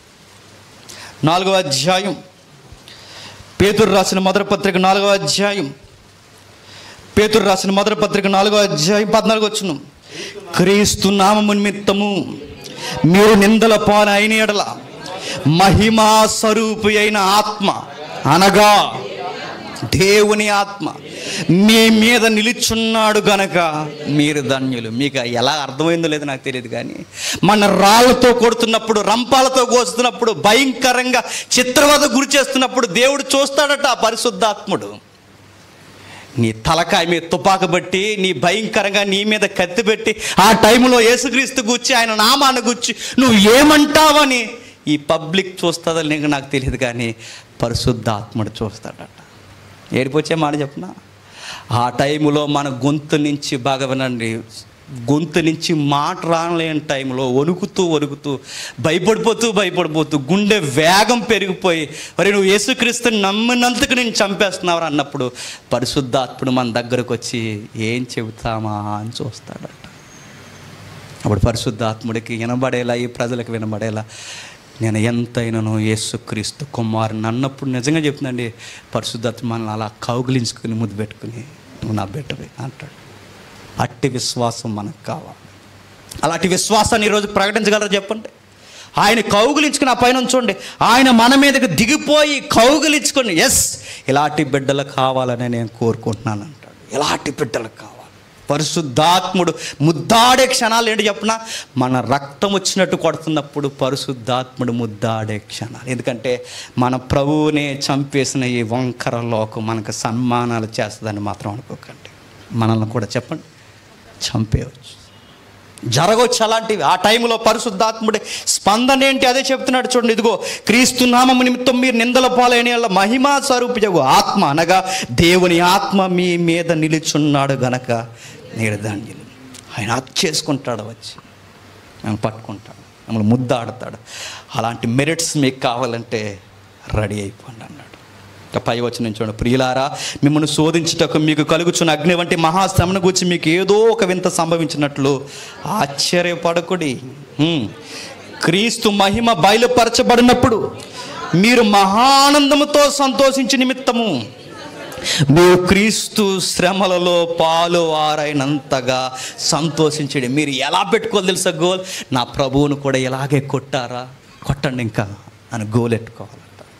నాలుగవ అధ్యాయం పేతురు రాసిన మొదటి పత్రిక నాలుగవ అధ్యాయం పేతురు రాసిన మొదటి పత్రిక నాలుగవ అధ్యాయం పద్నాలుగు వచ్చును క్రీస్తు నామము నిమిత్తము మీరు నిందల పాలు అయిన ఎడల మహిమా స్వరూపి అయిన ఆత్మ అనగా దేవుని ఆత్మ మీ మీద నిలుచున్నాడు గనక మీరు ధన్యులు మీకు ఎలా అర్థమైందో లేదో నాకు తెలియదు కానీ మన రాళ్ళతో కొడుతున్నప్పుడు రంపాలతో కోస్తున్నప్పుడు భయంకరంగా చిత్రవద గురి చేస్తున్నప్పుడు దేవుడు చూస్తాడట ఆ పరిశుద్ధాత్ముడు నీ తలకాయ మీద తుపాకు బట్టి నీ భయంకరంగా నీ మీద కత్తి పెట్టి ఆ టైంలో యేసుక్రీస్తు గుచ్చి ఆయన నామాన్ని గుచ్చి నువ్వు ఏమంటావని ఈ పబ్లిక్ చూస్తుందని నీకు నాకు తెలియదు కానీ పరిశుద్ధాత్ముడు చూస్తాడట ఏడిపోచ్చే మాట చెప్పనా ఆ టైంలో మన గొంతు నుంచి బాగా వినండి గొంతు నుంచి మాట రాలేని టైంలో వణుకుతూ వణుకుతూ భయపడిపోతూ భయపడిపోతూ గుండె వేగం పెరిగిపోయి మరి నువ్వు యేసుక్రీస్తుని నమ్మినందుకు నేను చంపేస్తున్నావు అన్నప్పుడు పరిశుద్ధాత్ముడు మన దగ్గరకు వచ్చి ఏం చెబుతామా అని చూస్తాడట అప్పుడు పరిశుద్ధాత్ముడికి వినబడేలా ఈ ప్రజలకు వినబడేలా నేను ఎంతైనాను యేసుక్రీస్తు కుమారుని అన్నప్పుడు నిజంగా చెప్తుందండి పరిశుద్ధాత్మ మనల్ని అలా కౌగిలించుకుని ముద్దు పెట్టుకుని నువ్వు నా బిడ్డవి అంటాడు అట్టి విశ్వాసం మనకు కావాలి అలాంటి విశ్వాసాన్ని ఈరోజు ప్రకటించగలరా చెప్పండి ఆయన కౌగిలించుకుని ఆ పైన ఉంచండి ఆయన మన మీదకి దిగిపోయి కౌగిలించుకొని ఎస్ ఇలాంటి బిడ్డలు కావాలని నేను కోరుకుంటున్నాను అంటాడు ఇలాంటి బిడ్డలు కావాలి పరిశుద్ధాత్ముడు ముద్దాడే క్షణాలు ఏంటి చెప్పిన మన రక్తం వచ్చినట్టు కొడుతున్నప్పుడు పరిశుద్ధాత్ముడు ముద్దాడే క్షణాలు ఎందుకంటే మన ప్రభువునే చంపేసిన ఈ వంకర లోకం మనకు సన్మానాలు చేస్తుందని మాత్రం అనుకోకండి మనల్ని కూడా చెప్పండి చంపేయవచ్చు జరగవచ్చు అలాంటివి ఆ టైంలో పరిశుద్ధాత్ముడి స్పందన ఏంటి అదే చెప్తున్నాడు చూడండి ఇదిగో క్రీస్తు నామము నిమిత్తం మీరు నిందల పాలైన వాళ్ళ మహిమా స్వరూపజగు ఆత్మ అనగా దేవుని ఆత్మ మీ మీద నిలుచున్నాడు గనక నిర్ధాన్యులు ఆయన హక్ చేసుకుంటాడు వచ్చి మేము పట్టుకుంటాడు మిమ్మల్ని ముద్దాడతాడు అలాంటి మెరిట్స్ మీకు కావాలంటే రెడీ అయిపోండి అన్నాడు ఇక పై వచ్చిన చూడండి ప్రియులారా మిమ్మల్ని శోధించుటకు మీకు కలుగుచున్న అగ్ని వంటి మహాశ్రమను గురించి మీకు ఏదో ఒక వింత సంభవించినట్లు ఆశ్చర్యపడకుడి హ్మ్. క్రీస్తు మహిమ బయలుపరచబడినప్పుడు మీరు మహానందముతో సంతోషించి నిమిత్తము మీరు క్రీస్తు శ్రమలలో పాలు ఆరైనంతగా సంతోషించండి మీరు ఎలా పెట్టుకోవాలి తెలుసా గోల్ నా ప్రభువును కూడా ఇలాగే కొట్టారా కొట్టండి ఇంకా అని గోల్ ఎట్టుకోవాలంట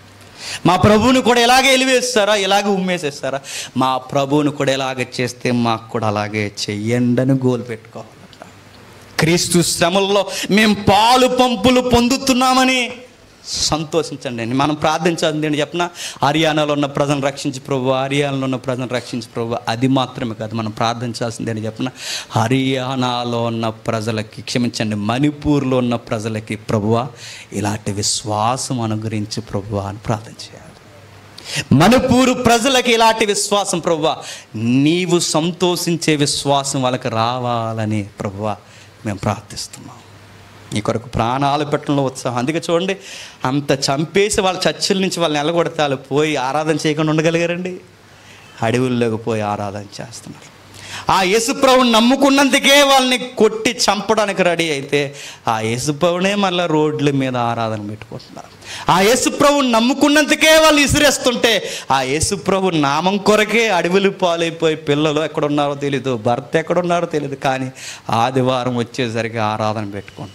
మా ప్రభువుని కూడా ఎలాగే ఎలివేస్తారా ఇలాగే ఉమ్మేసేస్తారా మా ప్రభువుని కూడా ఎలాగే చేస్తే మాకు కూడా అలాగే చెయ్యండి అని గోల్ పెట్టుకోవాలంట క్రీస్తు శ్రమల్లో మేము పాలు పంపులు పొందుతున్నామని సంతోషించండి అని మనం ప్రార్థించాల్సింది ఏంటి చెప్పిన హర్యానాలో ఉన్న ప్రజలను రక్షించి ప్రభు హర్యానాలో ఉన్న ప్రజలను రక్షించి ప్రభు అది మాత్రమే కాదు మనం ప్రార్థించాల్సింది ఏంటి చెప్పిన హర్యానాలో ఉన్న ప్రజలకి క్షమించండి మణిపూర్లో ఉన్న ప్రజలకి ప్రభువ ఇలాంటి విశ్వాసం అనుగ్రహించి ప్రభువ అని ప్రార్థన చేయాలి మణిపూరు ప్రజలకు ఇలాంటి విశ్వాసం ప్రభువా నీవు సంతోషించే విశ్వాసం వాళ్ళకి రావాలని ప్రభువా మేము ప్రార్థిస్తున్నాం నీ కొరకు ప్రాణాలు పెట్టడంలో ఉత్సాహం అందుకే చూడండి అంత చంపేసి వాళ్ళ చర్చిల నుంచి వాళ్ళని నిలగొడితే వాళ్ళు పోయి ఆరాధన చేయకుండా ఉండగలిగారండి అడవుల్లోకి పోయి ఆరాధన చేస్తున్నారు ఆ యేసుప్రభుని నమ్ముకున్నందుకే వాళ్ళని కొట్టి చంపడానికి రెడీ అయితే ఆ యేసుప్రభునే మళ్ళీ రోడ్ల మీద ఆరాధన పెట్టుకుంటున్నారు ఆ యేసుప్రభుని నమ్ముకున్నందుకే వాళ్ళు ఇసిరేస్తుంటే ఆ యేసుప్రభు నామం కొరకే అడవులు పాలైపోయి పిల్లలు ఎక్కడున్నారో తెలీదు భర్త ఎక్కడున్నారో తెలియదు కానీ ఆదివారం వచ్చేసరికి ఆరాధన పెట్టుకుంటున్నారు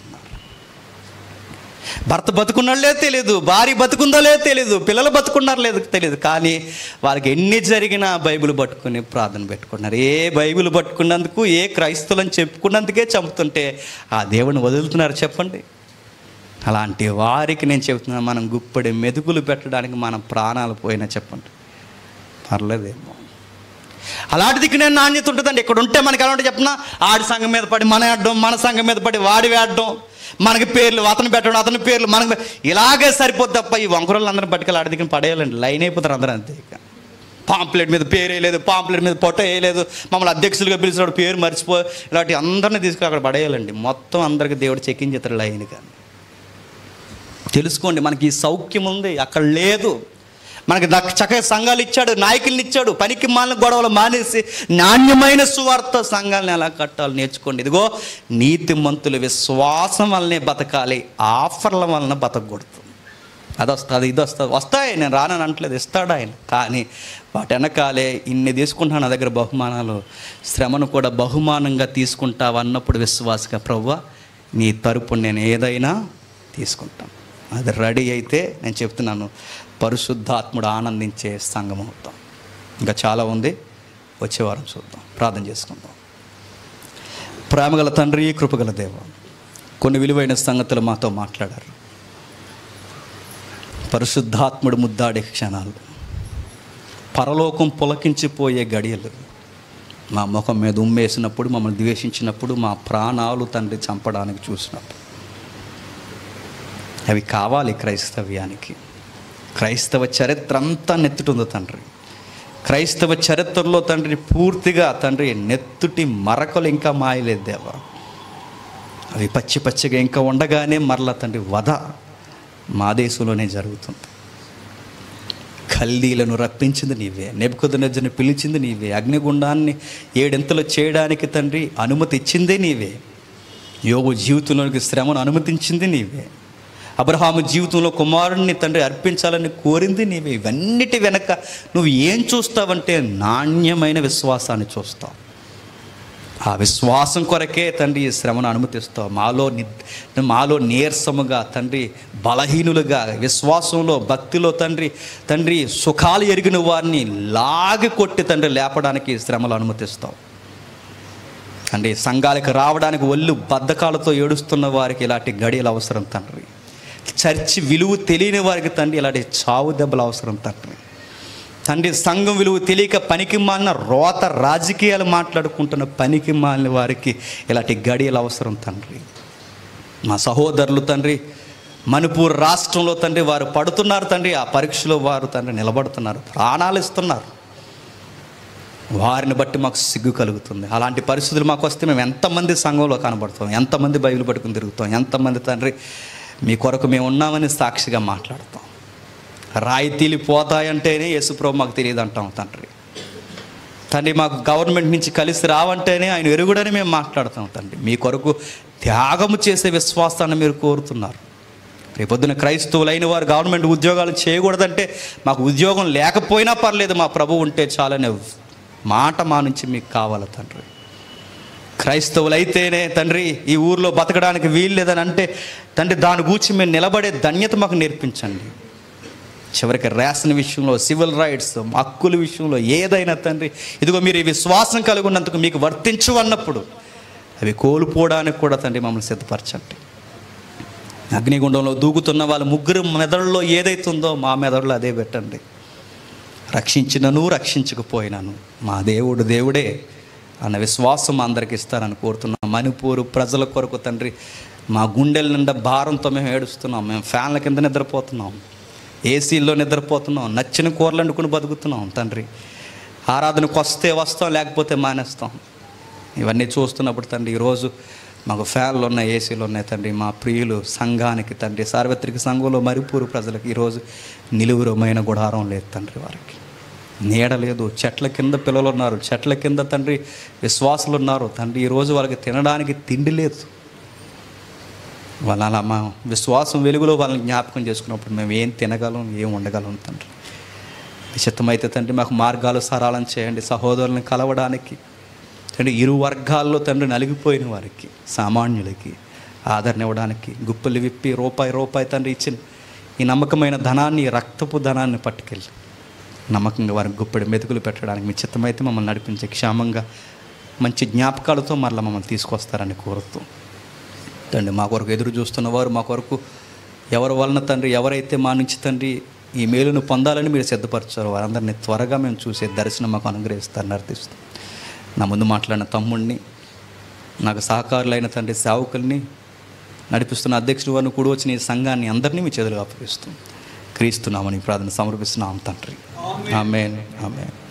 భర్త బతుకున్నాడు లేదు తెలియదు భార్య బతుకుందో లేదో తెలియదు పిల్లలు బతుకున్నారో లేదు తెలియదు కానీ వాళ్ళకి ఎన్ని జరిగినా బైబిల్ పట్టుకుని ప్రార్థన పెట్టుకున్నారు ఏ బైబిల్ పట్టుకున్నందుకు ఏ క్రైస్తవులని చెప్పుకున్నందుకే చంపుతుంటే ఆ దేవుని వదులుతున్నారు చెప్పండి అలాంటి వారికి నేను చెబుతున్నాను మనం గుప్పడి మెతుకులు పెట్టడానికి మన ప్రాణాలు పోయినా చెప్పండి పర్లేదేమో అలాంటి దిక్కు నేను నాణ్యత ఉంటుందండి ఇక్కడ ఉంటే మనకి ఎలా ఉంటే చెప్పిన ఆడి సంఘం మీద పడి మన వేయడం మన సంఘం మీద పడి వాడి వేయడం మనకి పేర్లు అతను పెట్టడం అతని పేర్లు మనకి పె- ఇలాగే సరిపోద్ది తప్ప ఈ వంకరలు అందరం పట్టుకెళ్ళి ఆడి దిక్కున పడేయాలండి లైన్ అయిపోతారు అందరూ అంతే ఇక పాంప్లెట్ మీద పేరు వేయలేదు పాంప్లెట్ మీద పొట్ట వేయలేదు మమ్మల్ని అధ్యక్షులుగా పిలిచినప్పుడు పేరు మర్చిపో ఇలాంటి అందరిని తీసుకుని అక్కడ పడేయాలండి మొత్తం అందరికి దేవుడు చెక్కింగ్ చేస్తారు లైన్ కానీ తెలుసుకోండి మనకి ఈ సౌఖ్యం ఉంది అక్కడ లేదు మనకి దక్- చక్కగా సంఘాలు ఇచ్చాడు నాయకుల్ని ఇచ్చాడు పనికి మాలిన గొడవలు మానేసి నాణ్యమైన సువార్త సంఘాలను ఎలా కట్టాలి నేర్చుకోండి ఇదిగో నీతిమంతులు విశ్వాసం వల్లనే బతకాలి ఆఫర్ల వలన బతకూడదు అది వస్తుంది ఇది వస్తుంది వస్తాయి నేను రానని అంటలేదు ఇస్తాడు ఆయన కానీ వాటి వెనకాలే ఇన్ని తీసుకుంటాను నా దగ్గర బహుమానాలు శ్రమను కూడా బహుమానంగా తీసుకుంటావు అన్నప్పుడు విశ్వాసగా ప్రవ్వ నీ తరపు నేను ఏదైనా తీసుకుంటాను అది రెడీ అయితే నేను చెప్తున్నాను పరిశుద్ధాత్ముడు ఆనందించే సంఘం అవుతాం ఇంకా చాలా ఉంది వచ్చే వారం చూద్దాం ప్రార్థన చేసుకుందాం ప్రేమగల తండ్రి కృపగల దేవ కొన్ని విలువైన సంగతులు మాతో మాట్లాడారు పరిశుద్ధాత్ముడు ముద్దాడే క్షణాలు పరలోకం పులకించిపోయే గడియలు మా ముఖం మీద ఉమ్మేసినప్పుడు మమ్మల్ని ద్వేషించినప్పుడు మా ప్రాణాలు తండ్రి చంపడానికి చూసినప్పుడు అవి కావాలి క్రైస్తవ్యానికి క్రైస్తవ చరిత్ర అంతా నెత్తుటుంది తండ్రి క్రైస్తవ చరిత్రలో తండ్రి పూర్తిగా తండ్రి నెత్తుటి మరకలు ఇంకా మాయలేదు దేవా అవి పచ్చి పచ్చిగా ఇంకా ఉండగానే మరలా తండ్రి వధ మా దేశంలోనే జరుగుతుంది ఖల్దీలను రప్పించింది నీవే నెప్పుకొద్దనజ్జను పిలిచింది నీవే అగ్నిగుండాన్ని ఏడెంతలు చేయడానికి తండ్రి అనుమతి ఇచ్చిందే నీవే యోగు జీవితంలోనికి శ్రమను అనుమతించింది నీవే అబ్రహాము జీవితంలో కుమారుణ్ణి తండ్రి అర్పించాలని కోరింది నీవే ఇవన్నిటి వెనక నువ్వు ఏం చూస్తావంటే నాణ్యమైన విశ్వాసాన్ని చూస్తావు ఆ విశ్వాసం కొరకే తండ్రి ఈ శ్రమను అనుమతిస్తావు మాలో ని మాలో నీరసముగా తండ్రి బలహీనులుగా విశ్వాసంలో భక్తిలో తండ్రి తండ్రి సుఖాలు ఎరిగిన వారిని లాగి కొట్టి తండ్రి లేపడానికి ఈ శ్రమలు అనుమతిస్తావు తండ్రి సంఘాలకు రావడానికి ఒళ్ళు బద్ధకాలతో ఏడుస్తున్న వారికి ఇలాంటి గడియలు అవసరం తండ్రి చర్చి విలువ తెలియని వారికి తండ్రి ఇలాంటి చావు దెబ్బలు అవసరం తండ్రి తండ్రి సంఘం విలువ తెలియక పనికి మాలిన రోత రాజకీయాలు మాట్లాడుకుంటున్న పనికి మాలిన వారికి ఇలాంటి గడియలు అవసరం తండ్రి మా సహోదరులు తండ్రి మణిపూర్ రాష్ట్రంలో తండ్రి వారు పడుతున్నారు తండ్రి ఆ పరీక్షలో వారు తండ్రి నిలబడుతున్నారు ప్రాణాలు ఇస్తున్నారు వారిని బట్టి మాకు సిగ్గు కలుగుతుంది అలాంటి పరిస్థితులు మాకు వస్తే మేము ఎంతమంది సంఘంలో కనబడతాం ఎంతమంది బైబిల్ పట్టుకుని తిరుగుతాం ఎంతమంది తండ్రి మీ కొరకు మేము ఉన్నామని సాక్షిగా మాట్లాడతాం రాయితీలు పోతాయంటేనే యేసుప్రభు మాకు తెలియదు అంటాం తండ్రి తండ్రి మాకు గవర్నమెంట్ నుంచి కలిసి రావంటేనే ఆయన ఎరుగుడని మేము మాట్లాడతాం తండ్రి మీ కొరకు త్యాగము చేసే విశ్వాసాన్ని మీరు కోరుతున్నారు రేపొద్దున క్రైస్తవులైన వారు గవర్నమెంట్ ఉద్యోగాలు చేయకూడదంటే మాకు ఉద్యోగం లేకపోయినా పర్లేదు మా ప్రభు ఉంటే చాలనే మాట మా నుంచి మీకు కావాలి తండ్రి క్రైస్తవులైతేనే తండ్రి ఈ ఊర్లో బతకడానికి వీలు లేదని అంటే తండ్రి దాని గూర్చి మేము నిలబడే ధన్యత మాకు నేర్పించండి చివరికి రేషన్ విషయంలో సివిల్ రైట్స్ హక్కుల విషయంలో ఏదైనా తండ్రి ఇదిగో మీరు ఈ విశ్వాసం కలిగి ఉన్నందుకు మీకు వర్తించు అన్నప్పుడు అవి కోల్పోవడానికి కూడా తండ్రి మమ్మల్ని సిద్ధపరచండి అగ్నిగుండంలో దూకుతున్న వాళ్ళ ముగ్గురు మెదడులో ఏదైతుందో మా మెదడులో అదే పెట్టండి రక్షించినను రక్షించకపోయినాను మా దేవుడు దేవుడే అన్న విశ్వాసం అందరికి ఇస్తారని కోరుతున్నాం మణిపూరు ప్రజల కొరకు తండ్రి మా గుండెల నిండా భారంతో మేము ఏడుస్తున్నాం మేము ఫ్యాన్ల కింద నిద్రపోతున్నాం ఏసీల్లో నిద్రపోతున్నాం నచ్చిన కూరలు వండుకుని బతుకుతున్నాం తండ్రి ఆరాధనకు వస్తే వస్తాం లేకపోతే మానేస్తాం ఇవన్నీ చూస్తున్నప్పుడు తండ్రి ఈరోజు మాకు ఫ్యాన్లు ఉన్నాయి ఏసీలు ఉన్నాయి తండ్రి మా ప్రియులు సంఘానికి తండ్రి సార్వత్రిక సంఘంలో మరిపూరు ప్రజలకు ఈరోజు నిలువురమైన గుడారం లేదు తండ్రి వారికి నీడ లేదు చెట్ల కింద పిల్లలు ఉన్నారు చెట్ల కింద తండ్రి విశ్వాసులు ఉన్నారు తండ్రి ఈరోజు వాళ్ళకి తినడానికి తిండి లేదు వాళ్ళ అలా మా విశ్వాసం వెలుగులో వాళ్ళని జ్ఞాపకం చేసుకున్నప్పుడు మేము ఏం తినగలం ఏం ఉండగలం తండ్రి నిశ్చితమైతే తండ్రి మాకు మార్గాలు సరళం చేయండి సహోదరులను కలవడానికి తండ్రి ఇరు వర్గాల్లో తండ్రి నలిగిపోయిన వారికి సామాన్యులకి ఆదరణ ఇవ్వడానికి గుప్పలు విప్పి రూపాయి రూపాయి తండ్రి ఇచ్చిన ఈ నమ్మకమైన ధనాన్ని ఈ రక్తపు ధనాన్ని పట్టుకెళ్ళి నమ్మకంగా వారికి గుప్పడి మెతుకులు పెట్టడానికి మీ చిత్తమైతే మమ్మల్ని నడిపించే క్షేమంగా మంచి జ్ఞాపకాలతో మరలా మమ్మల్ని తీసుకొస్తారని కోరుతూ తండ్రి మా కొరకు ఎదురు చూస్తున్నవారు మా కొరకు ఎవరి వలన తండ్రి ఎవరైతే మా నుంచి తండ్రి ఈ మేలును పొందాలని మీరు సిద్ధపరచారు వారందరినీ త్వరగా మేము చూసే దర్శనం మాకు అనుగ్రహిస్తారని అర్థిస్తాం నా ముందు మాట్లాడిన తమ్ముడిని నాకు సహకారులైన తండ్రి సేవకుల్ని నడిపిస్తున్న అధ్యక్షుడు వారిని కూడా వచ్చిన ఈ సంఘాన్ని అందరినీ మీ చేతులుగా అప్పగిస్తాం క్రీస్తున్నామని ప్రార్థన సమర్పిస్తున్నాం తండ్రి ఆమెన్ ఆమెన్